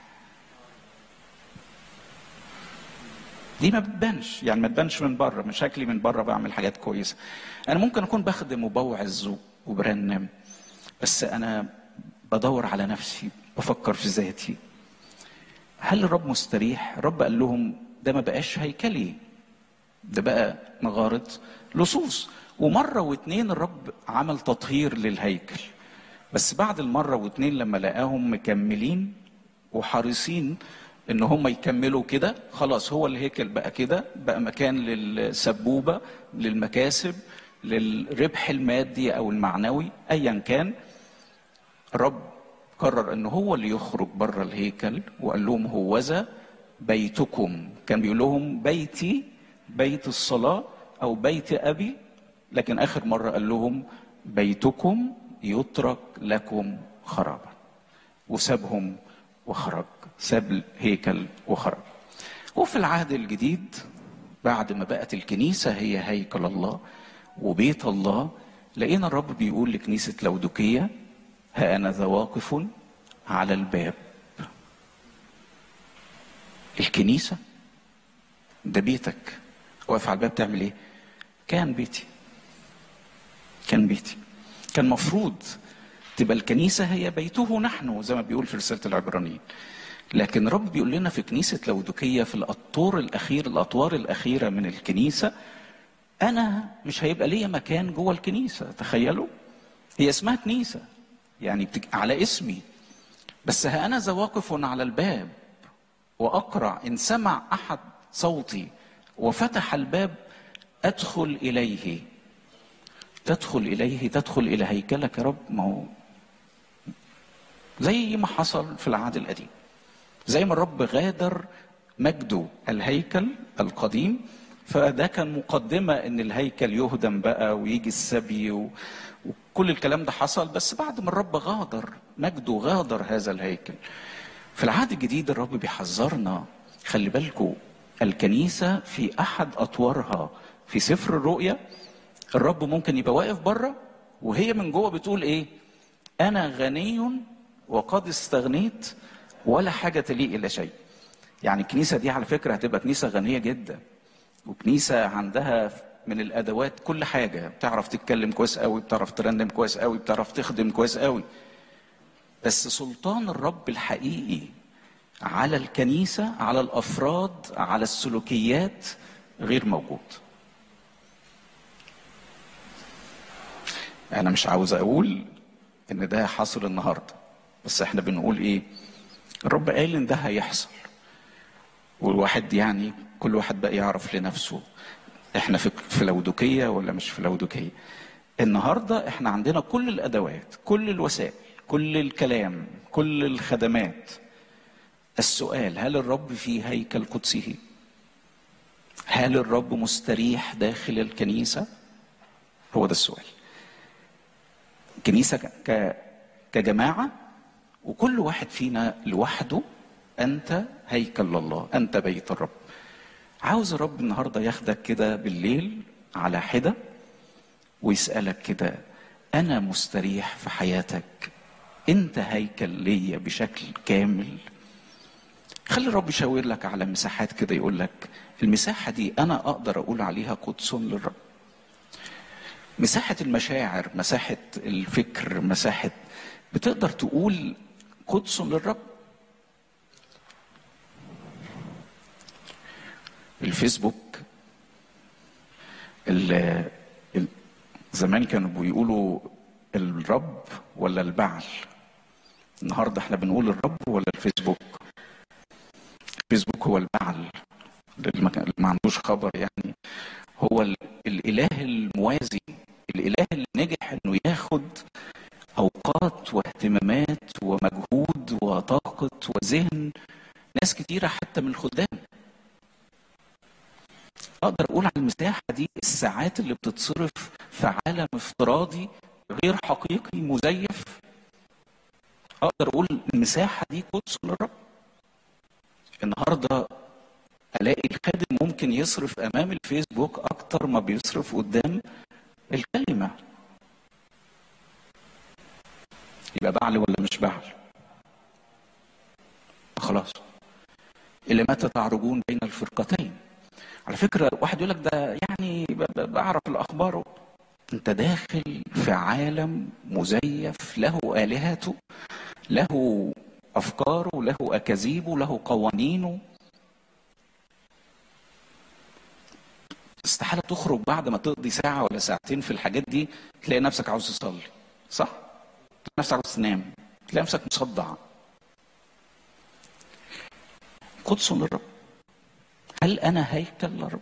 دي ما بتبانش يعني ما تبانش من بره من شكلي من بره بعمل حاجات كويسه انا ممكن اكون بخدم وبوعظ وبرنم بس انا بدور على نفسي بفكر في ذاتي هل الرب مستريح الرب قال لهم ده ما بقاش هيكلي ده بقى مغاره لصوص ومرة واتنين الرب عمل تطهير للهيكل بس بعد المرة واتنين لما لقاهم مكملين وحريصين ان هم يكملوا كده خلاص هو الهيكل بقى كده بقى مكان للسبوبة للمكاسب للربح المادي او المعنوي ايا كان الرب قرر ان هو اللي يخرج بره الهيكل وقال لهم هوذا بيتكم كان بيقول لهم بيتي بيت الصلاة او بيت ابي لكن اخر مره قال لهم بيتكم يترك لكم خرابا وسابهم وخرج ساب الهيكل وخرج وفي العهد الجديد بعد ما بقت الكنيسه هي هيكل الله وبيت الله لقينا الرب بيقول لكنيسه لودوكيه ها انا ذا واقف على الباب الكنيسه ده بيتك واقف على الباب تعمل ايه كان بيتي كان بيتي كان مفروض تبقى الكنيسة هي بيته نحن زي ما بيقول في رسالة العبرانيين لكن رب بيقول لنا في كنيسة لودوكية في الأطور الأخير الأطوار الأخيرة من الكنيسة أنا مش هيبقى ليا مكان جوه الكنيسة تخيلوا هي اسمها كنيسة يعني بتك... على اسمي بس ها أنا ذا واقف على الباب وأقرع إن سمع أحد صوتي وفتح الباب أدخل إليه تدخل إليه تدخل إلى هيكلك يا رب ما هو زي ما حصل في العهد القديم زي ما الرب غادر مجده الهيكل القديم فده كان مقدمة ان الهيكل يهدم بقى ويجي السبي و... وكل الكلام ده حصل بس بعد ما الرب غادر مجده غادر هذا الهيكل في العهد الجديد الرب بيحذرنا خلي بالكم الكنيسة في أحد أطوارها في سفر الرؤيا الرب ممكن يبقى واقف بره وهي من جوه بتقول إيه أنا غني وقد استغنيت ولا حاجة لي إلا شيء يعني الكنيسة دي على فكرة هتبقى كنيسة غنية جدا وكنيسة عندها من الأدوات كل حاجة بتعرف تتكلم كويس قوي بتعرف ترنم كويس قوي بتعرف تخدم كويس قوي بس سلطان الرب الحقيقي على الكنيسة على الأفراد على السلوكيات غير موجود أنا مش عاوز أقول إن ده حاصل النهاردة بس إحنا بنقول إيه الرب قال إن ده هيحصل والواحد يعني كل واحد بقى يعرف لنفسه احنا في في لودوكيه ولا مش في لودوكيه النهارده احنا عندنا كل الادوات كل الوسائل كل الكلام كل الخدمات السؤال هل الرب في هيكل قدسه هل الرب مستريح داخل الكنيسه هو ده السؤال الكنيسه ك كجماعه وكل واحد فينا لوحده انت هيكل الله انت بيت الرب عاوز الرب النهارده ياخدك كده بالليل على حده ويسالك كده انا مستريح في حياتك انت هيكل ليا بشكل كامل خلي الرب يشاور لك على مساحات كده يقول لك المساحه دي انا اقدر اقول عليها قدس للرب مساحه المشاعر مساحه الفكر مساحه بتقدر تقول قدس للرب الفيسبوك ال- ال- زمان كانوا بيقولوا الرب ولا البعل النهارده احنا بنقول الرب ولا الفيسبوك الفيسبوك هو البعل اللي ما كان- اللي ما عندوش خبر يعني هو ال- الاله الموازي الاله اللي نجح انه ياخد اوقات واهتمامات ومجهود وطاقه وذهن ناس كتيره حتى من الخدام اقدر اقول على المساحه دي الساعات اللي بتتصرف في عالم افتراضي غير حقيقي مزيف اقدر اقول المساحه دي قدس للرب النهارده الاقي الخادم ممكن يصرف امام الفيسبوك اكتر ما بيصرف قدام الكلمه يبقى بعل ولا مش بعل خلاص الى متى تعرجون بين الفرقتين على فكرة واحد يقول لك ده يعني ب- ب- بعرف الأخبار أنت داخل في عالم مزيف له آلهته له أفكاره له أكاذيبه له قوانينه استحالة تخرج بعد ما تقضي ساعة ولا ساعتين في الحاجات دي تلاقي نفسك عاوز تصلي صح؟ تلاقي نفسك عاوز تنام تلاقي نفسك مصدع قدس للرب هل انا هيكل للرب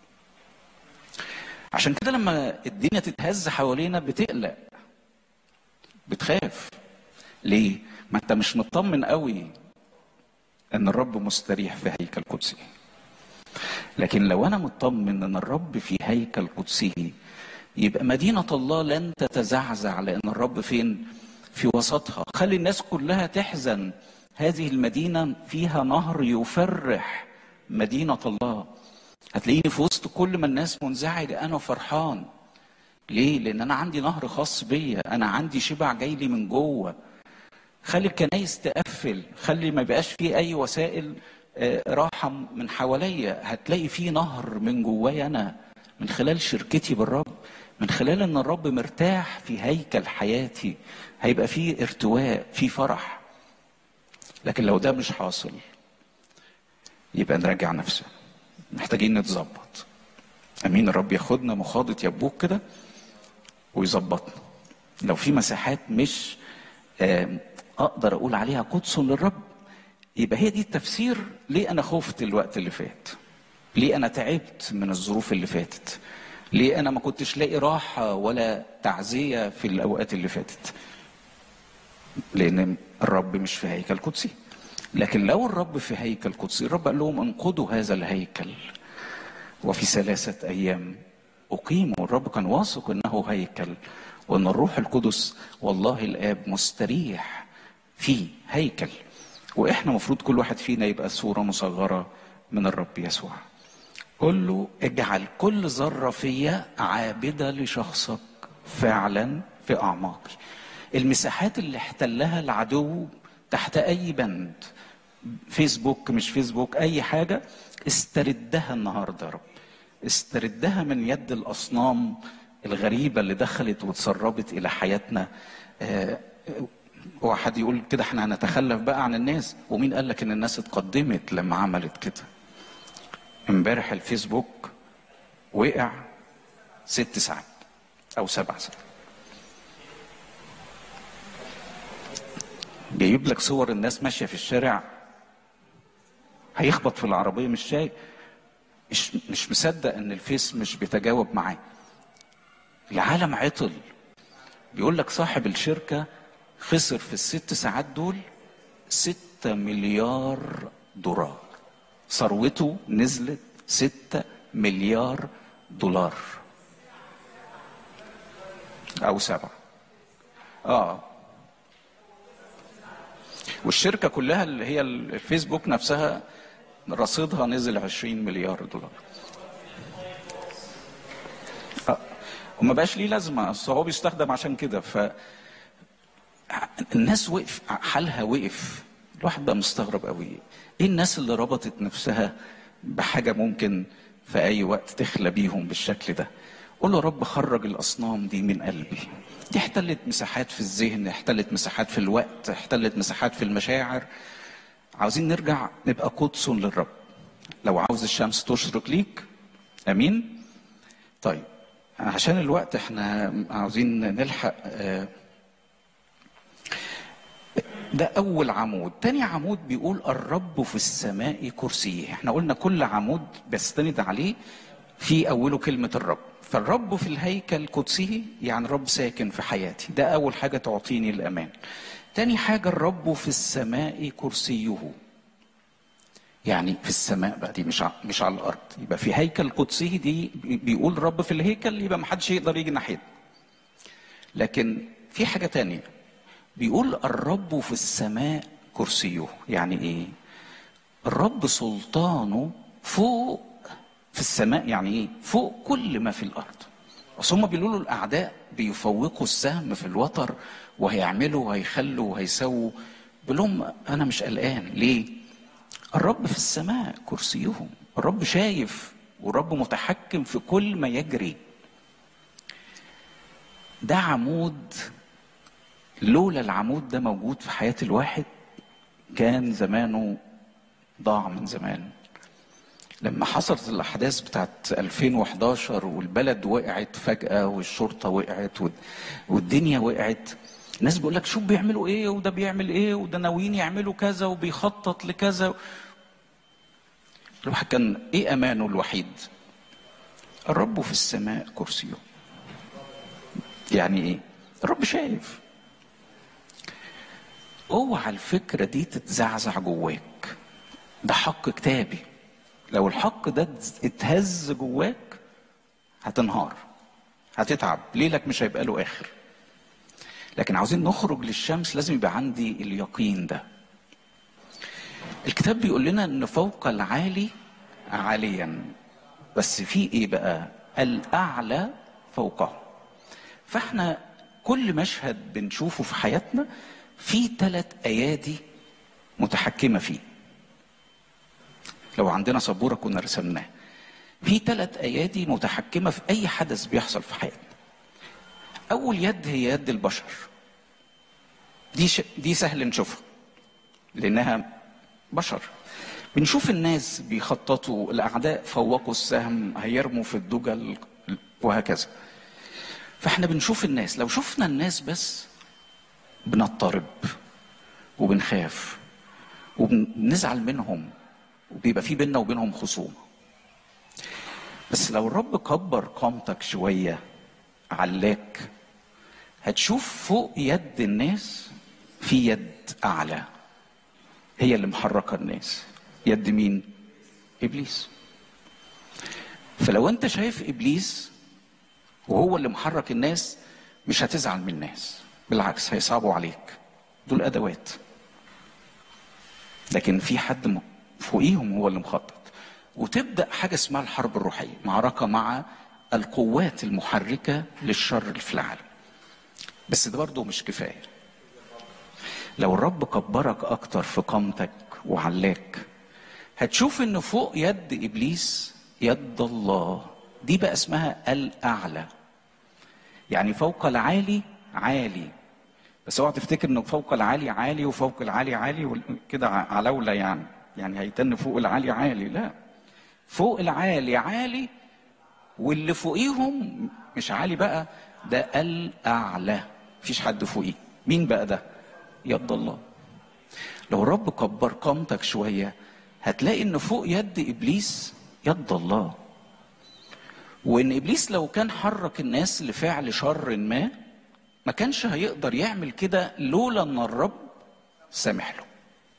عشان كده لما الدنيا تتهز حوالينا بتقلق بتخاف ليه ما انت مش مطمن قوي ان الرب مستريح في هيكل قدسه لكن لو انا مطمن ان الرب في هيكل قدسه يبقى مدينة الله لن تتزعزع لأن الرب فين؟ في وسطها خلي الناس كلها تحزن هذه المدينة فيها نهر يفرح مدينة الله هتلاقيني في وسط كل ما الناس منزعجة أنا فرحان ليه؟ لأن أنا عندي نهر خاص بيا أنا عندي شبع جاي لي من جوه خلي الكنايس تقفل خلي ما يبقاش فيه أي وسائل آه، راحة من حواليا هتلاقي فيه نهر من جوايا أنا من خلال شركتي بالرب من خلال ان الرب مرتاح في هيكل حياتي هيبقى فيه ارتواء فيه فرح لكن لو ده مش حاصل يبقى نراجع نفسنا محتاجين نتظبط امين الرب ياخدنا مخاضة يبوك كده ويظبطنا لو في مساحات مش آه، اقدر اقول عليها قدس للرب يبقى هي دي التفسير ليه انا خفت الوقت اللي فات ليه انا تعبت من الظروف اللي فاتت ليه انا ما كنتش لاقي راحه ولا تعزيه في الاوقات اللي فاتت لان الرب مش في هيكل قدسي لكن لو الرب في هيكل قدسي الرب قال لهم انقضوا هذا الهيكل وفي ثلاثه ايام اقيموا الرب كان واثق انه هيكل وان الروح القدس والله الاب مستريح في هيكل واحنا مفروض كل واحد فينا يبقى صوره مصغره من الرب يسوع قل له اجعل كل ذرة فيا عابدة لشخصك فعلا في أعماقي المساحات اللي احتلها العدو تحت أي بند فيسبوك مش فيسبوك أي حاجة استردها النهاردة يا رب استردها من يد الأصنام الغريبة اللي دخلت وتسربت إلى حياتنا آه، واحد يقول كده احنا هنتخلف بقى عن الناس ومين قال لك ان الناس اتقدمت لما عملت كده امبارح الفيسبوك وقع ست ساعات او سبع ساعات جايب لك صور الناس ماشيه في الشارع هيخبط في العربيه مش شايف مش مش مصدق ان الفيس مش بيتجاوب معاه العالم عطل بيقول لك صاحب الشركه خسر في الست ساعات دول ستة مليار دولار ثروته نزلت ستة مليار دولار أو سبعة آه والشركة كلها اللي هي الفيسبوك نفسها رصيدها نزل 20 مليار دولار آه. وما بقاش ليه لازمة أصل هو بيستخدم عشان كده ف الناس وقف حالها وقف الواحد بقى مستغرب قوي ايه الناس اللي ربطت نفسها بحاجة ممكن في أي وقت تخلى بيهم بالشكل ده قول له يا رب خرج الأصنام دي من قلبي دي احتلت مساحات في الذهن احتلت مساحات في الوقت احتلت مساحات في المشاعر عاوزين نرجع نبقى قدس للرب لو عاوز الشمس تشرق ليك امين طيب عشان الوقت احنا عاوزين نلحق آه ده أول عمود تاني عمود بيقول الرب في السماء كرسيه احنا قلنا كل عمود بيستند عليه في أوله كلمة الرب فالرب في الهيكل قدسه يعني الرب ساكن في حياتي ده أول حاجة تعطيني الأمان تاني حاجة الرب في السماء كرسيه يعني في السماء بقى دي مش مش على الارض يبقى في هيكل قدسه دي بيقول الرب في الهيكل يبقى ما حدش يقدر يجي ناحيته لكن في حاجه تانية بيقول الرب في السماء كرسيه يعني ايه الرب سلطانه فوق في السماء يعني ايه فوق كل ما في الارض بس هم بيقولوا الاعداء بيفوقوا السهم في الوتر وهيعملوا وهيخلوا وهيسووا بيقول لهم انا مش قلقان ليه الرب في السماء كرسيه الرب شايف والرب متحكم في كل ما يجري ده عمود لولا العمود ده موجود في حياة الواحد كان زمانه ضاع من زمان لما حصلت الأحداث بتاعت 2011 والبلد وقعت فجأة والشرطة وقعت والدنيا وقعت الناس بيقول لك شوف بيعملوا ايه وده بيعمل ايه وده ناويين يعملوا كذا وبيخطط لكذا الواحد كان ايه امانه الوحيد الرب في السماء كرسيه يعني ايه الرب شايف اوعى الفكره دي تتزعزع جواك ده حق كتابي لو الحق ده اتهز جواك هتنهار هتتعب ليلك مش هيبقى له اخر لكن عاوزين نخرج للشمس لازم يبقى عندي اليقين ده الكتاب بيقول لنا ان فوق العالي عاليا بس في ايه بقى الاعلى فوقه فاحنا كل مشهد بنشوفه في حياتنا في ثلاث ايادي متحكمه فيه لو عندنا سبوره كنا رسمناه في ثلاث ايادي متحكمه في اي حدث بيحصل في حياتنا اول يد هي يد البشر دي ش... دي سهل نشوفها لانها بشر بنشوف الناس بيخططوا الاعداء فوقوا السهم هيرموا في الدجل وهكذا فاحنا بنشوف الناس لو شفنا الناس بس بنضطرب وبنخاف وبنزعل منهم وبيبقى في بيننا وبينهم خصومه بس لو الرب كبر قامتك شويه علاك هتشوف فوق يد الناس في يد اعلى هي اللي محركه الناس يد مين ابليس فلو انت شايف ابليس وهو اللي محرك الناس مش هتزعل من الناس بالعكس هيصعبوا عليك دول ادوات لكن في حد فوقيهم هو اللي مخطط وتبدا حاجه اسمها الحرب الروحيه معركه مع القوات المحركه للشر اللي في العالم بس ده برضه مش كفايه لو الرب كبرك اكتر في قامتك وعلاك هتشوف ان فوق يد ابليس يد الله دي بقى اسمها الاعلى يعني فوق العالي عالي بس اوعى تفتكر انه فوق العالي عالي وفوق العالي عالي كده علولة يعني يعني هيتن فوق العالي عالي لا فوق العالي عالي واللي فوقيهم مش عالي بقى ده الاعلى مفيش حد فوقيه مين بقى ده يد الله لو الرب كبر قامتك شويه هتلاقي ان فوق يد ابليس يد الله وان ابليس لو كان حرك الناس لفعل شر ما ما كانش هيقدر يعمل كده لولا ان الرب سامح له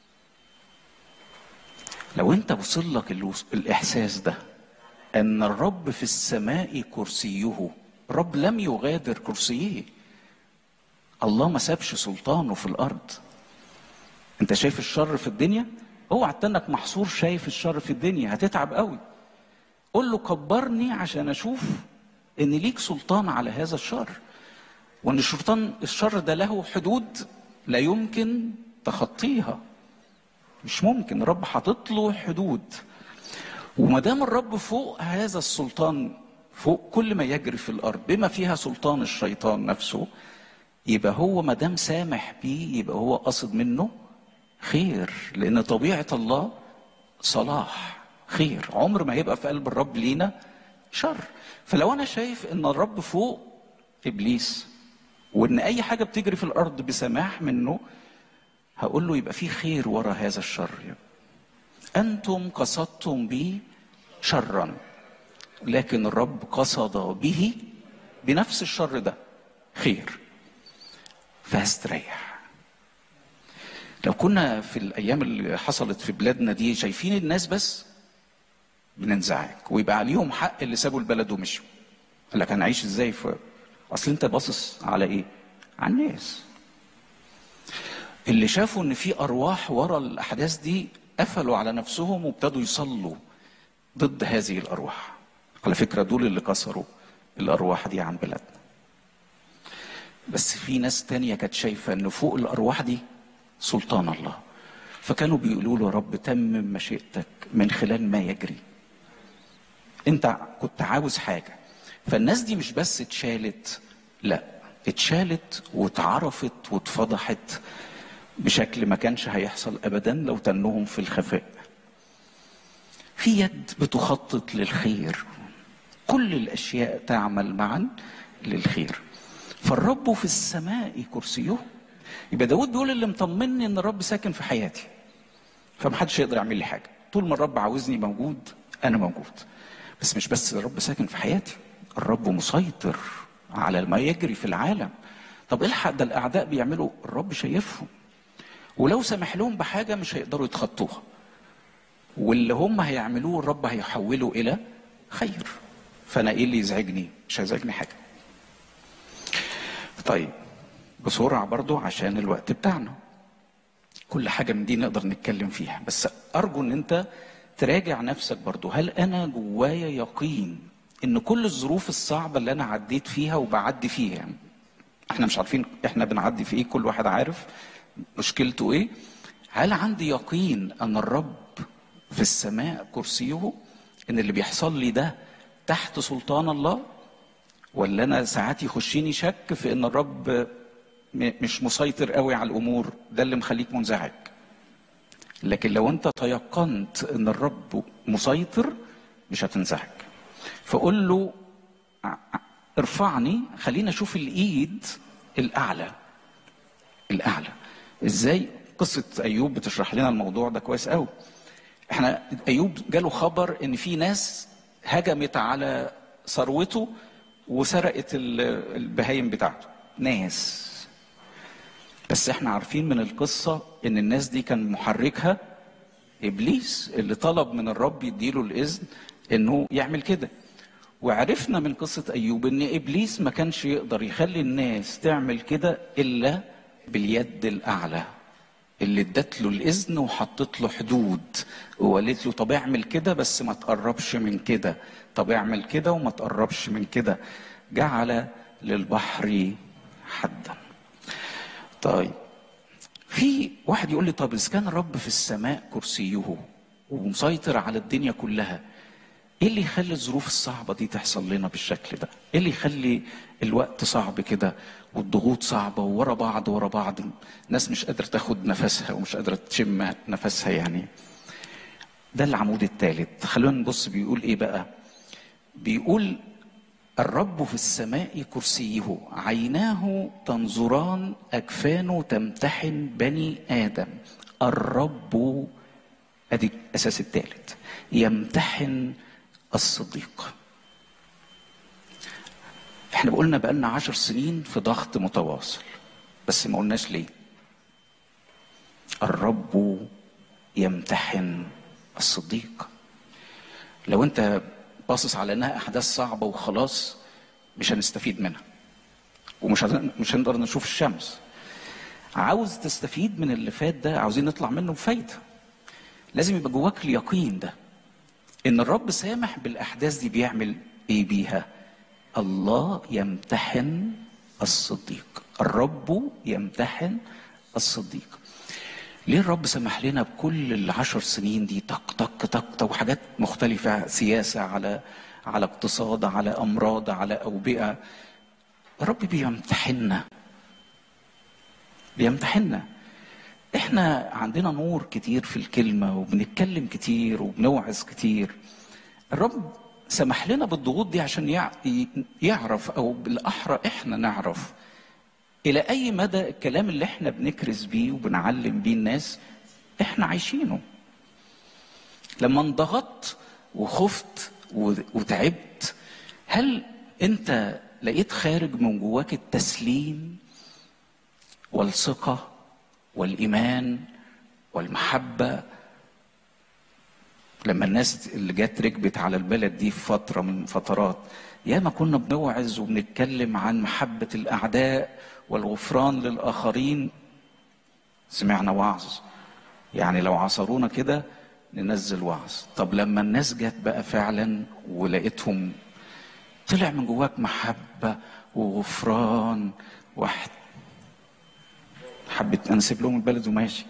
لو انت وصل لك الاحساس ده ان الرب في السماء كرسيه الرب لم يغادر كرسيه الله ما سابش سلطانه في الارض انت شايف الشر في الدنيا اوعى انك محصور شايف الشر في الدنيا هتتعب قوي قول له كبرني عشان اشوف ان ليك سلطان على هذا الشر وان الشيطان الشر ده له حدود لا يمكن تخطيها مش ممكن الرب حاطط له حدود وما دام الرب فوق هذا السلطان فوق كل ما يجري في الارض بما فيها سلطان الشيطان نفسه يبقى هو ما دام سامح بيه يبقى هو قصد منه خير لان طبيعه الله صلاح خير عمر ما هيبقى في قلب الرب لينا شر فلو انا شايف ان الرب فوق ابليس وان اي حاجه بتجري في الارض بسماح منه هقول له يبقى في خير ورا هذا الشر انتم قصدتم بي شرا لكن الرب قصد به بنفس الشر ده خير فهستريح لو كنا في الايام اللي حصلت في بلادنا دي شايفين الناس بس بننزعج ويبقى عليهم حق اللي سابوا البلد ومشوا قال لك هنعيش ازاي في اصل انت باصص على ايه على الناس اللي شافوا ان في ارواح ورا الاحداث دي قفلوا على نفسهم وابتدوا يصلوا ضد هذه الارواح على فكره دول اللي كسروا الارواح دي عن بلادنا بس في ناس تانية كانت شايفة ان فوق الارواح دي سلطان الله فكانوا بيقولوا له رب تمم مشيئتك من خلال ما يجري انت كنت عاوز حاجة فالناس دي مش بس اتشالت لا اتشالت واتعرفت واتفضحت بشكل ما كانش هيحصل ابدا لو تنهم في الخفاء في يد بتخطط للخير كل الاشياء تعمل معا للخير فالرب في السماء كرسيه يبقى داود بيقول اللي مطمني ان الرب ساكن في حياتي فمحدش يقدر يعمل لي حاجه طول ما الرب عاوزني موجود انا موجود بس مش بس الرب ساكن في حياتي الرب مسيطر على ما يجري في العالم طب الحق ده الاعداء بيعملوا الرب شايفهم ولو سمح لهم بحاجه مش هيقدروا يتخطوها واللي هم هيعملوه الرب هيحوله الى خير فانا ايه اللي يزعجني مش هيزعجني حاجه طيب بسرعه برضو عشان الوقت بتاعنا كل حاجه من دي نقدر نتكلم فيها بس ارجو ان انت تراجع نفسك برضو هل انا جوايا يقين ان كل الظروف الصعبه اللي انا عديت فيها وبعدي فيها يعني احنا مش عارفين احنا بنعدي في ايه كل واحد عارف مشكلته ايه هل عندي يقين ان الرب في السماء كرسيه ان اللي بيحصل لي ده تحت سلطان الله ولا انا ساعات يخشيني شك في ان الرب مش مسيطر قوي على الامور ده اللي مخليك منزعج لكن لو انت تيقنت ان الرب مسيطر مش هتنزعج فقول له ارفعني خلينا اشوف الايد الاعلى الاعلى ازاي قصه ايوب بتشرح لنا الموضوع ده كويس قوي احنا ايوب جاله خبر ان في ناس هجمت على ثروته وسرقت البهايم بتاعته ناس بس احنا عارفين من القصة ان الناس دي كان محركها ابليس اللي طلب من الرب يديله الاذن انه يعمل كده وعرفنا من قصة ايوب ان ابليس ما كانش يقدر يخلي الناس تعمل كده الا باليد الاعلى اللي ادت له الاذن وحطت له حدود وقالت له طب اعمل كده بس ما تقربش من كده طب اعمل كده وما تقربش من كده جعل للبحر حدا طيب في واحد يقول لي طب اذا كان الرب في السماء كرسيه ومسيطر على الدنيا كلها ايه اللي يخلي الظروف الصعبه دي تحصل لنا بالشكل ده ايه اللي يخلي الوقت صعب كده والضغوط صعبه ورا بعض ورا بعض ناس مش قادره تاخد نفسها ومش قادره تشم نفسها يعني ده العمود الثالث خلونا نبص بيقول ايه بقى بيقول الرب في السماء كرسيه عيناه تنظران اكفانه تمتحن بني ادم الرب ادي الاساس الثالث يمتحن الصديق احنا قلنا بقالنا عشر سنين في ضغط متواصل بس ما قلناش ليه الرب يمتحن الصديق لو انت باصص على انها احداث صعبه وخلاص مش هنستفيد منها ومش مش هنقدر نشوف الشمس عاوز تستفيد من اللي فات ده عاوزين نطلع منه بفايده لازم يبقى جواك اليقين ده ان الرب سامح بالاحداث دي بيعمل ايه بيها الله يمتحن الصديق الرب يمتحن الصديق ليه الرب سمح لنا بكل العشر سنين دي طق طق طق طق وحاجات مختلفة سياسة على على اقتصاد على أمراض على أوبئة الرب بيمتحننا بيمتحننا احنا عندنا نور كتير في الكلمة وبنتكلم كتير وبنوعظ كتير الرب سمح لنا بالضغوط دي عشان يعرف او بالاحرى احنا نعرف الى اي مدى الكلام اللي احنا بنكرز بيه وبنعلم بيه الناس احنا عايشينه لما انضغطت وخفت وتعبت هل انت لقيت خارج من جواك التسليم والثقه والايمان والمحبه لما الناس اللي جت ركبت على البلد دي في فتره من فترات ياما كنا بنوعظ وبنتكلم عن محبه الاعداء والغفران للاخرين سمعنا وعظ يعني لو عصرونا كده ننزل وعظ طب لما الناس جت بقى فعلا ولقيتهم طلع من جواك محبه وغفران واحد حبيت انسب لهم البلد وماشي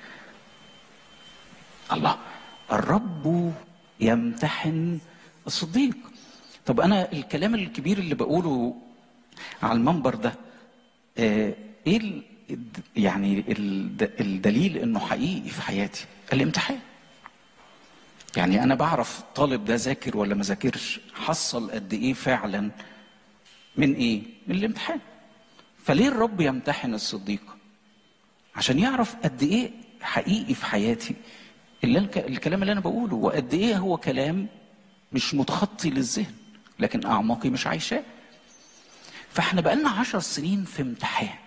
الله الرب يمتحن الصديق طب انا الكلام الكبير اللي بقوله على المنبر ده آه ايه ال يعني الدليل انه حقيقي في حياتي الامتحان يعني انا بعرف الطالب ده ذاكر ولا ما ذاكرش حصل قد ايه فعلا من ايه من الامتحان فليه الرب يمتحن الصديق عشان يعرف قد ايه حقيقي في حياتي اللي الكلام اللي انا بقوله وقد ايه هو كلام مش متخطي للذهن لكن اعماقي مش عايشاه فاحنا بقالنا عشر سنين في امتحان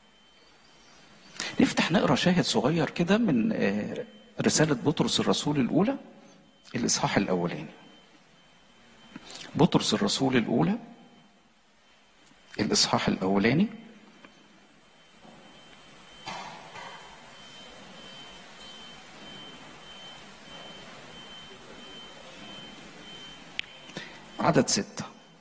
نفتح نقرا شاهد صغير كده من رسالة بطرس الرسول الأولى الإصحاح الأولاني بطرس الرسول الأولى الإصحاح الأولاني عدد ستة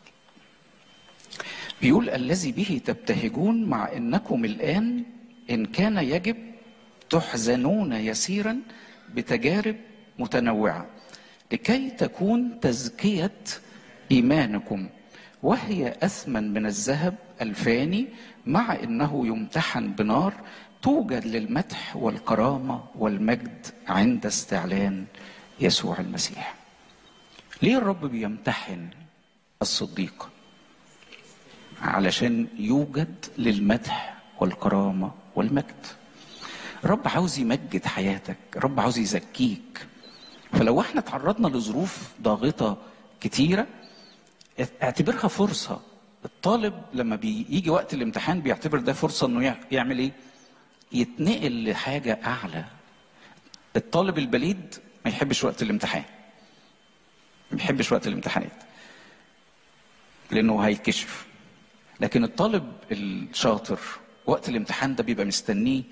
بيقول الذي به تبتهجون مع انكم الان ان كان يجب تحزنون يسيرا بتجارب متنوعه لكي تكون تزكيه ايمانكم وهي اثمن من الذهب الفاني مع انه يمتحن بنار توجد للمدح والكرامه والمجد عند استعلان يسوع المسيح ليه الرب بيمتحن الصديق علشان يوجد للمدح والكرامة والمجد الرب عاوز يمجد حياتك الرب عاوز يزكيك فلو احنا تعرضنا لظروف ضاغطة كتيرة اعتبرها فرصة الطالب لما بيجي وقت الامتحان بيعتبر ده فرصة انه يعمل ايه يتنقل لحاجة اعلى الطالب البليد ما يحبش وقت الامتحان ما بيحبش وقت الامتحانات لانه هيتكشف لكن الطالب الشاطر وقت الامتحان ده بيبقى مستنيه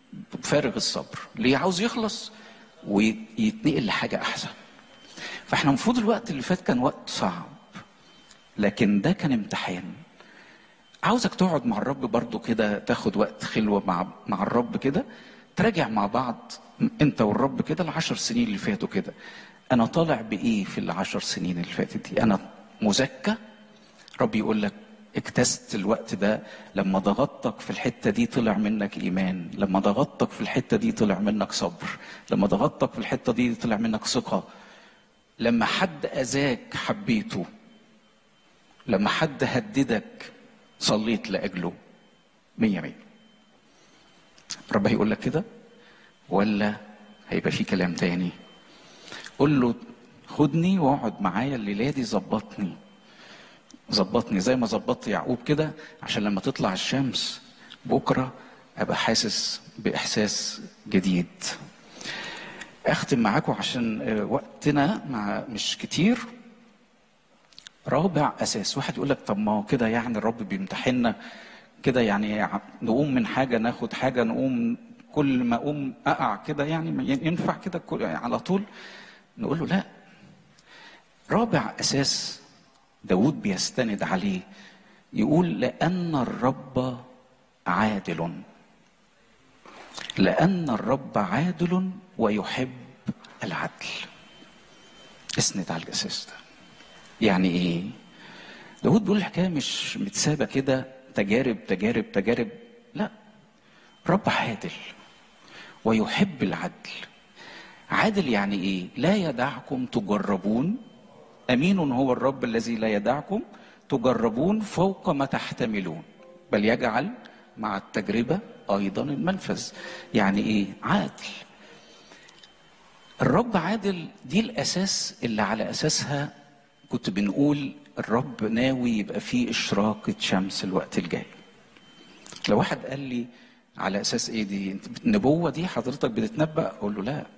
بفارغ الصبر ليه عاوز يخلص ويتنقل لحاجة أحسن فاحنا المفروض الوقت اللي فات كان وقت صعب لكن ده كان امتحان عاوزك تقعد مع الرب برضو كده تاخد وقت خلوة مع مع الرب كده تراجع مع بعض انت والرب كده العشر سنين اللي فاتوا كده انا طالع بايه في العشر سنين اللي فاتت دي انا مزكى رب يقول لك اكتست الوقت ده لما ضغطتك في الحتة دي طلع منك إيمان لما ضغطتك في الحتة دي طلع منك صبر لما ضغطتك في الحتة دي طلع منك ثقة لما حد أذاك حبيته لما حد هددك صليت لأجله مية مية رب هيقول لك كده ولا هيبقى في كلام تاني قول له خدني واقعد معايا الليلة دي ظبطني ظبطني زي ما ظبطت يعقوب كده عشان لما تطلع الشمس بكرة أبقى حاسس بإحساس جديد أختم معاكم عشان آه، وقتنا مع مش كتير رابع أساس واحد يقول لك طب ما هو كده يعني الرب بيمتحننا كده يعني ع- نقوم من حاجة ناخد حاجة نقوم كل ما أقوم أقع كده يعني ما ين- ينفع كده كل- على طول نقول له لا رابع أساس داود بيستند عليه يقول لأن الرب عادل لأن الرب عادل ويحب العدل اسند على الأساس ده يعني إيه داود بيقول الحكاية مش متسابة كده تجارب تجارب تجارب لا رب عادل ويحب العدل عادل يعني ايه لا يدعكم تجربون امين هو الرب الذي لا يدعكم تجربون فوق ما تحتملون بل يجعل مع التجربه ايضا المنفذ يعني ايه عادل الرب عادل دي الاساس اللي على اساسها كنت بنقول الرب ناوي يبقى فيه اشراقه شمس الوقت الجاي لو واحد قال لي على اساس ايه دي انت النبوه دي حضرتك بتتنبأ اقول له لا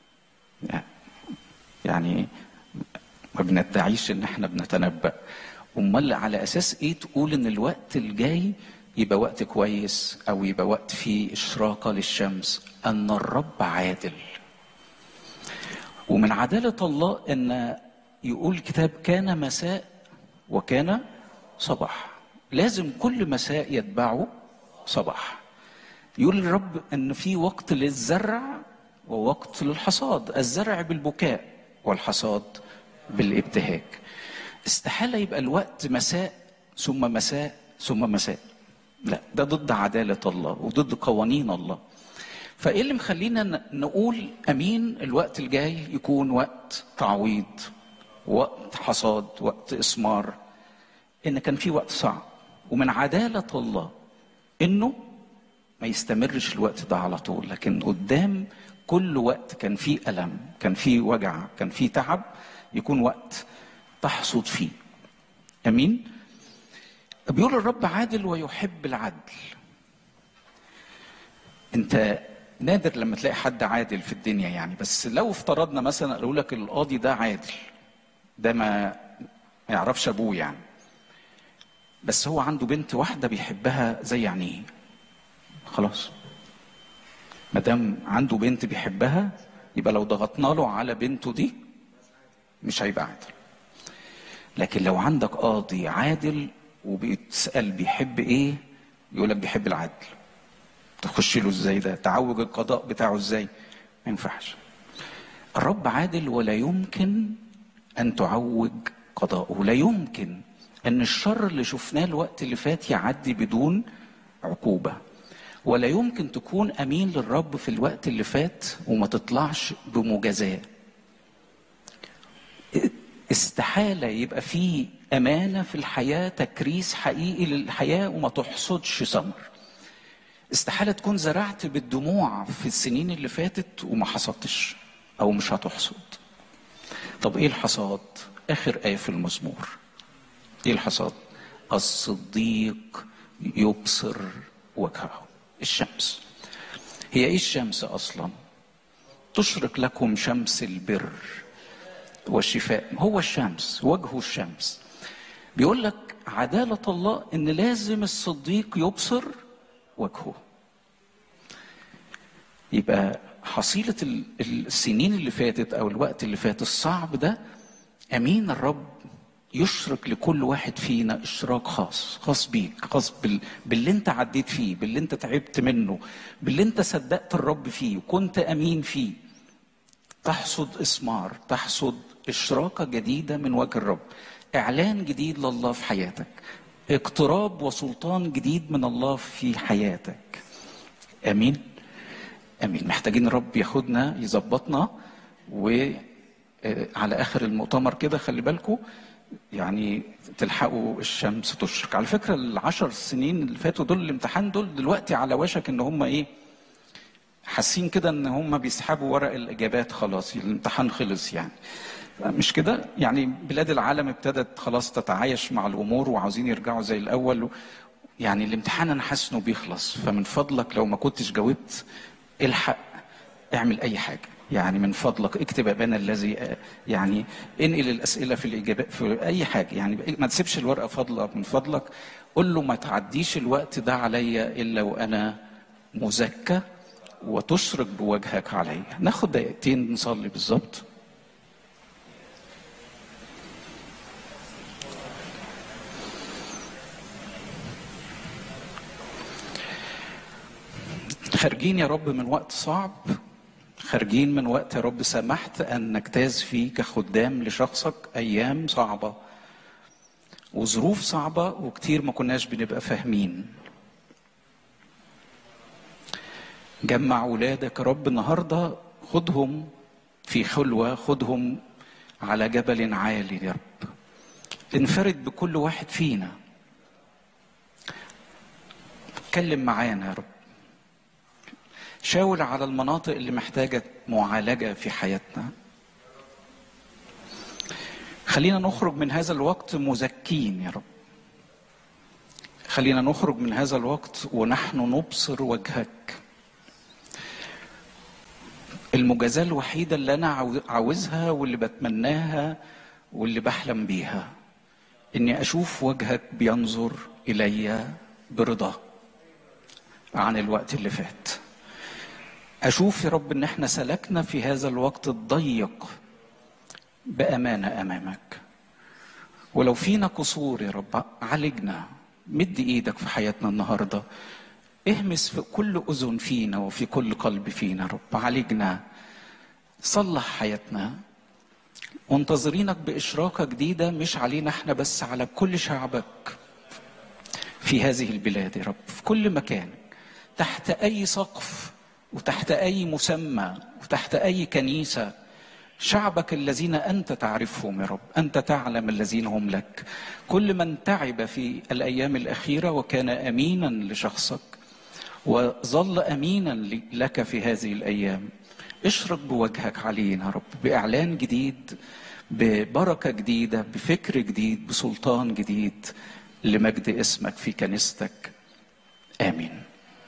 يعني ما بندعيش ان احنا بنتنبأ امال على اساس ايه تقول ان الوقت الجاي يبقى وقت كويس او يبقى وقت فيه اشراقه للشمس ان الرب عادل ومن عداله الله ان يقول الكتاب كان مساء وكان صباح لازم كل مساء يتبعه صباح يقول الرب ان في وقت للزرع ووقت للحصاد الزرع بالبكاء والحصاد بالابتهاج استحاله يبقى الوقت مساء ثم مساء ثم مساء لا ده ضد عداله الله وضد قوانين الله فايه اللي مخلينا ن- نقول امين الوقت الجاي يكون وقت تعويض وقت حصاد وقت اثمار ان كان في وقت صعب ومن عداله الله انه ما يستمرش الوقت ده على طول لكن قدام كل وقت كان فيه ألم كان فيه وجع كان فيه تعب يكون وقت تحصد فيه أمين بيقول الرب عادل ويحب العدل انت نادر لما تلاقي حد عادل في الدنيا يعني بس لو افترضنا مثلا اقول لك القاضي ده عادل ده ما ما يعرفش ابوه يعني بس هو عنده بنت واحده بيحبها زي عينيه خلاص ما دام عنده بنت بيحبها يبقى لو ضغطنا له على بنته دي مش هيبقى عادل لكن لو عندك قاضي عادل وبيتسال بيحب ايه يقول لك بيحب العدل تخش له ازاي ده تعوج القضاء بتاعه ازاي ما ينفعش الرب عادل ولا يمكن ان تعوج قضاءه لا يمكن ان الشر اللي شفناه الوقت اللي فات يعدي بدون عقوبه ولا يمكن تكون امين للرب في الوقت اللي فات وما تطلعش بمجازاه استحاله يبقى في امانه في الحياه تكريس حقيقي للحياه وما تحصدش ثمر استحاله تكون زرعت بالدموع في السنين اللي فاتت وما حصدتش او مش هتحصد طب ايه الحصاد اخر ايه في المزمور ايه الحصاد الصديق يبصر وجهه الشمس هي ايه الشمس اصلا تشرق لكم شمس البر والشفاء هو الشمس وجهه الشمس بيقول لك عدالة الله ان لازم الصديق يبصر وجهه يبقى حصيلة ال- السنين اللي فاتت أو الوقت اللي فات الصعب ده أمين الرب يشرك لكل واحد فينا اشراك خاص خاص بيك خاص بال... باللي انت عديت فيه باللي انت تعبت منه باللي انت صدقت الرب فيه وكنت امين فيه تحصد اسمار تحصد اشراكه جديده من وجه الرب اعلان جديد لله في حياتك اقتراب وسلطان جديد من الله في حياتك امين امين محتاجين الرب ياخدنا يظبطنا وعلى اخر المؤتمر كده خلي بالكم يعني تلحقوا الشمس تشرق على فكره العشر سنين اللي فاتوا دول الامتحان دول دلوقتي على وشك ان هم ايه حاسين كده ان هم بيسحبوا ورق الاجابات خلاص الامتحان خلص يعني مش كده يعني بلاد العالم ابتدت خلاص تتعايش مع الامور وعاوزين يرجعوا زي الاول يعني الامتحان انا حاسس انه بيخلص فمن فضلك لو ما كنتش جاوبت الحق اعمل اي حاجه يعني من فضلك اكتب ابانا الذي يعني انقل الاسئله في الاجابات في اي حاجه يعني ما تسيبش الورقه فاضله من فضلك قول له ما تعديش الوقت ده عليا الا وانا مزكى وتشرق بوجهك عليا ناخد دقيقتين نصلي بالظبط خارجين يا رب من وقت صعب خارجين من وقت يا رب سمحت ان نجتاز فيه كخدام لشخصك ايام صعبه وظروف صعبه وكتير ما كناش بنبقى فاهمين جمع ولادك يا رب النهارده خدهم في خلوه خدهم على جبل عالي يا رب انفرد بكل واحد فينا اتكلم معانا يا رب شاور على المناطق اللي محتاجة معالجة في حياتنا خلينا نخرج من هذا الوقت مزكين يا رب خلينا نخرج من هذا الوقت ونحن نبصر وجهك المجازاة الوحيدة اللي أنا عاوزها واللي بتمناها واللي بحلم بيها إني أشوف وجهك بينظر إلي برضا عن الوقت اللي فات أشوف يا رب إن إحنا سلكنا في هذا الوقت الضيق بأمانة أمامك ولو فينا قصور يا رب عالجنا مد إيدك في حياتنا النهاردة اهمس في كل أذن فينا وفي كل قلب فينا يا رب عالجنا صلح حياتنا منتظرينك بإشراقة جديدة مش علينا احنا بس على كل شعبك في هذه البلاد يا رب في كل مكان تحت أي سقف وتحت اي مسمى وتحت اي كنيسه شعبك الذين انت تعرفهم يا رب انت تعلم الذين هم لك كل من تعب في الايام الاخيره وكان امينا لشخصك وظل امينا لك في هذه الايام اشرق بوجهك علينا يا رب باعلان جديد ببركه جديده بفكر جديد بسلطان جديد لمجد اسمك في كنيستك امين